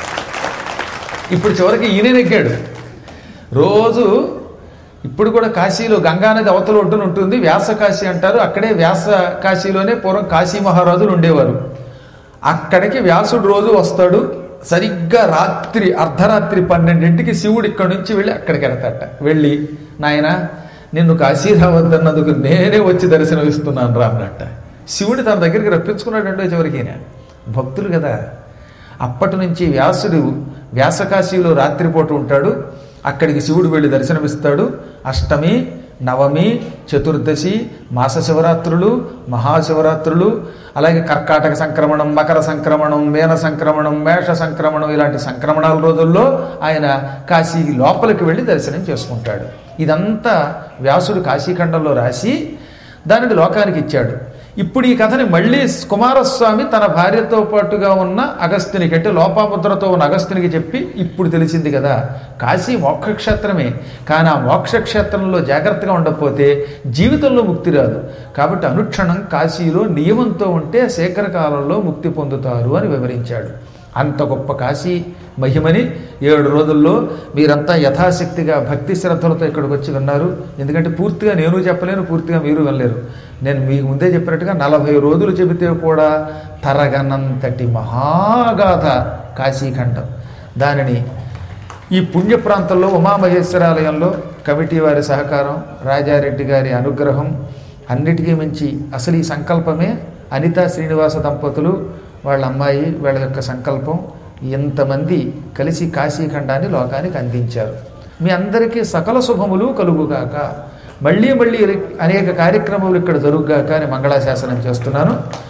ఇప్పుడు చివరికి ఈయనే నెగ్గాడు రోజు ఇప్పుడు కూడా కాశీలో గంగానది అవతల ఒడ్డున ఉంటుంది వ్యాసకాశి అంటారు అక్కడే వ్యాస కాశీలోనే పూర్వం కాశీ మహారాజులు ఉండేవారు అక్కడికి వ్యాసుడు రోజు వస్తాడు సరిగ్గా రాత్రి అర్ధరాత్రి పన్నెండింటికి శివుడు ఇక్కడి నుంచి వెళ్ళి అక్కడికి వెడతాట వెళ్ళి నాయన నిన్ను కాశీ రావద్దన్నందుకు నేనే వచ్చి దర్శనం ఇస్తున్నాను రా అన్నట్ట శివుడు తన దగ్గరికి రప్పించుకున్నాడంటే చివరికి ఈయన. భక్తులు కదా అప్పటి నుంచి వ్యాసుడు వ్యాసకాశీలో రాత్రిపూట ఉంటాడు అక్కడికి శివుడు వెళ్ళి దర్శనమిస్తాడు అష్టమి నవమి చతుర్దశి మాస శివరాత్రులు మహాశివరాత్రులు అలాగే కర్కాటక సంక్రమణం మకర సంక్రమణం మేన సంక్రమణం మేష సంక్రమణం ఇలాంటి సంక్రమణాల రోజుల్లో ఆయన కాశీ లోపలికి వెళ్ళి దర్శనం చేసుకుంటాడు ఇదంతా వ్యాసుడు కాశీఖండంలో రాసి దానిని లోకానికి ఇచ్చాడు ఇప్పుడు ఈ కథని మళ్ళీ కుమారస్వామి తన భార్యతో పాటుగా ఉన్న అగస్త్యునికి అంటే లోపాముద్రతో ఉన్న అగస్త్యునికి చెప్పి ఇప్పుడు తెలిసింది కదా కాశీ మోక్షక్షేత్రమే కానీ ఆ మోక్షక్షేత్రంలో జాగ్రత్తగా ఉండకపోతే జీవితంలో ముక్తి రాదు కాబట్టి అనుక్షణం కాశీలో నియమంతో ఉంటే శీఘ్రకాలంలో ముక్తి పొందుతారు అని వివరించాడు అంత గొప్ప కాశీ మహిమని ఏడు రోజుల్లో మీరంతా యథాశక్తిగా భక్తి శ్రద్ధలతో ఇక్కడికి వచ్చి విన్నారు ఎందుకంటే పూర్తిగా నేను చెప్పలేను పూర్తిగా మీరు వినలేరు నేను మీకు ముందే చెప్పినట్టుగా నలభై రోజులు చెబితే కూడా తరగనంతటి మహాగాథ కాశీఖండం దానిని ఈ పుణ్య ప్రాంతంలో ఉమామహేశ్వరాలయంలో కమిటీ వారి సహకారం రాజారెడ్డి గారి అనుగ్రహం అన్నిటికీ మించి అసలు ఈ సంకల్పమే అనితా శ్రీనివాస దంపతులు వాళ్ళ అమ్మాయి వీళ్ళ యొక్క సంకల్పం ఇంతమంది కలిసి కాశీఖండాన్ని లోకానికి అందించారు మీ అందరికీ సకల శుభములు కలుగుగాక మళ్ళీ మళ్ళీ అనేక కార్యక్రమాలు ఇక్కడ జరుగుగాక అని మంగళాశాసనం చేస్తున్నాను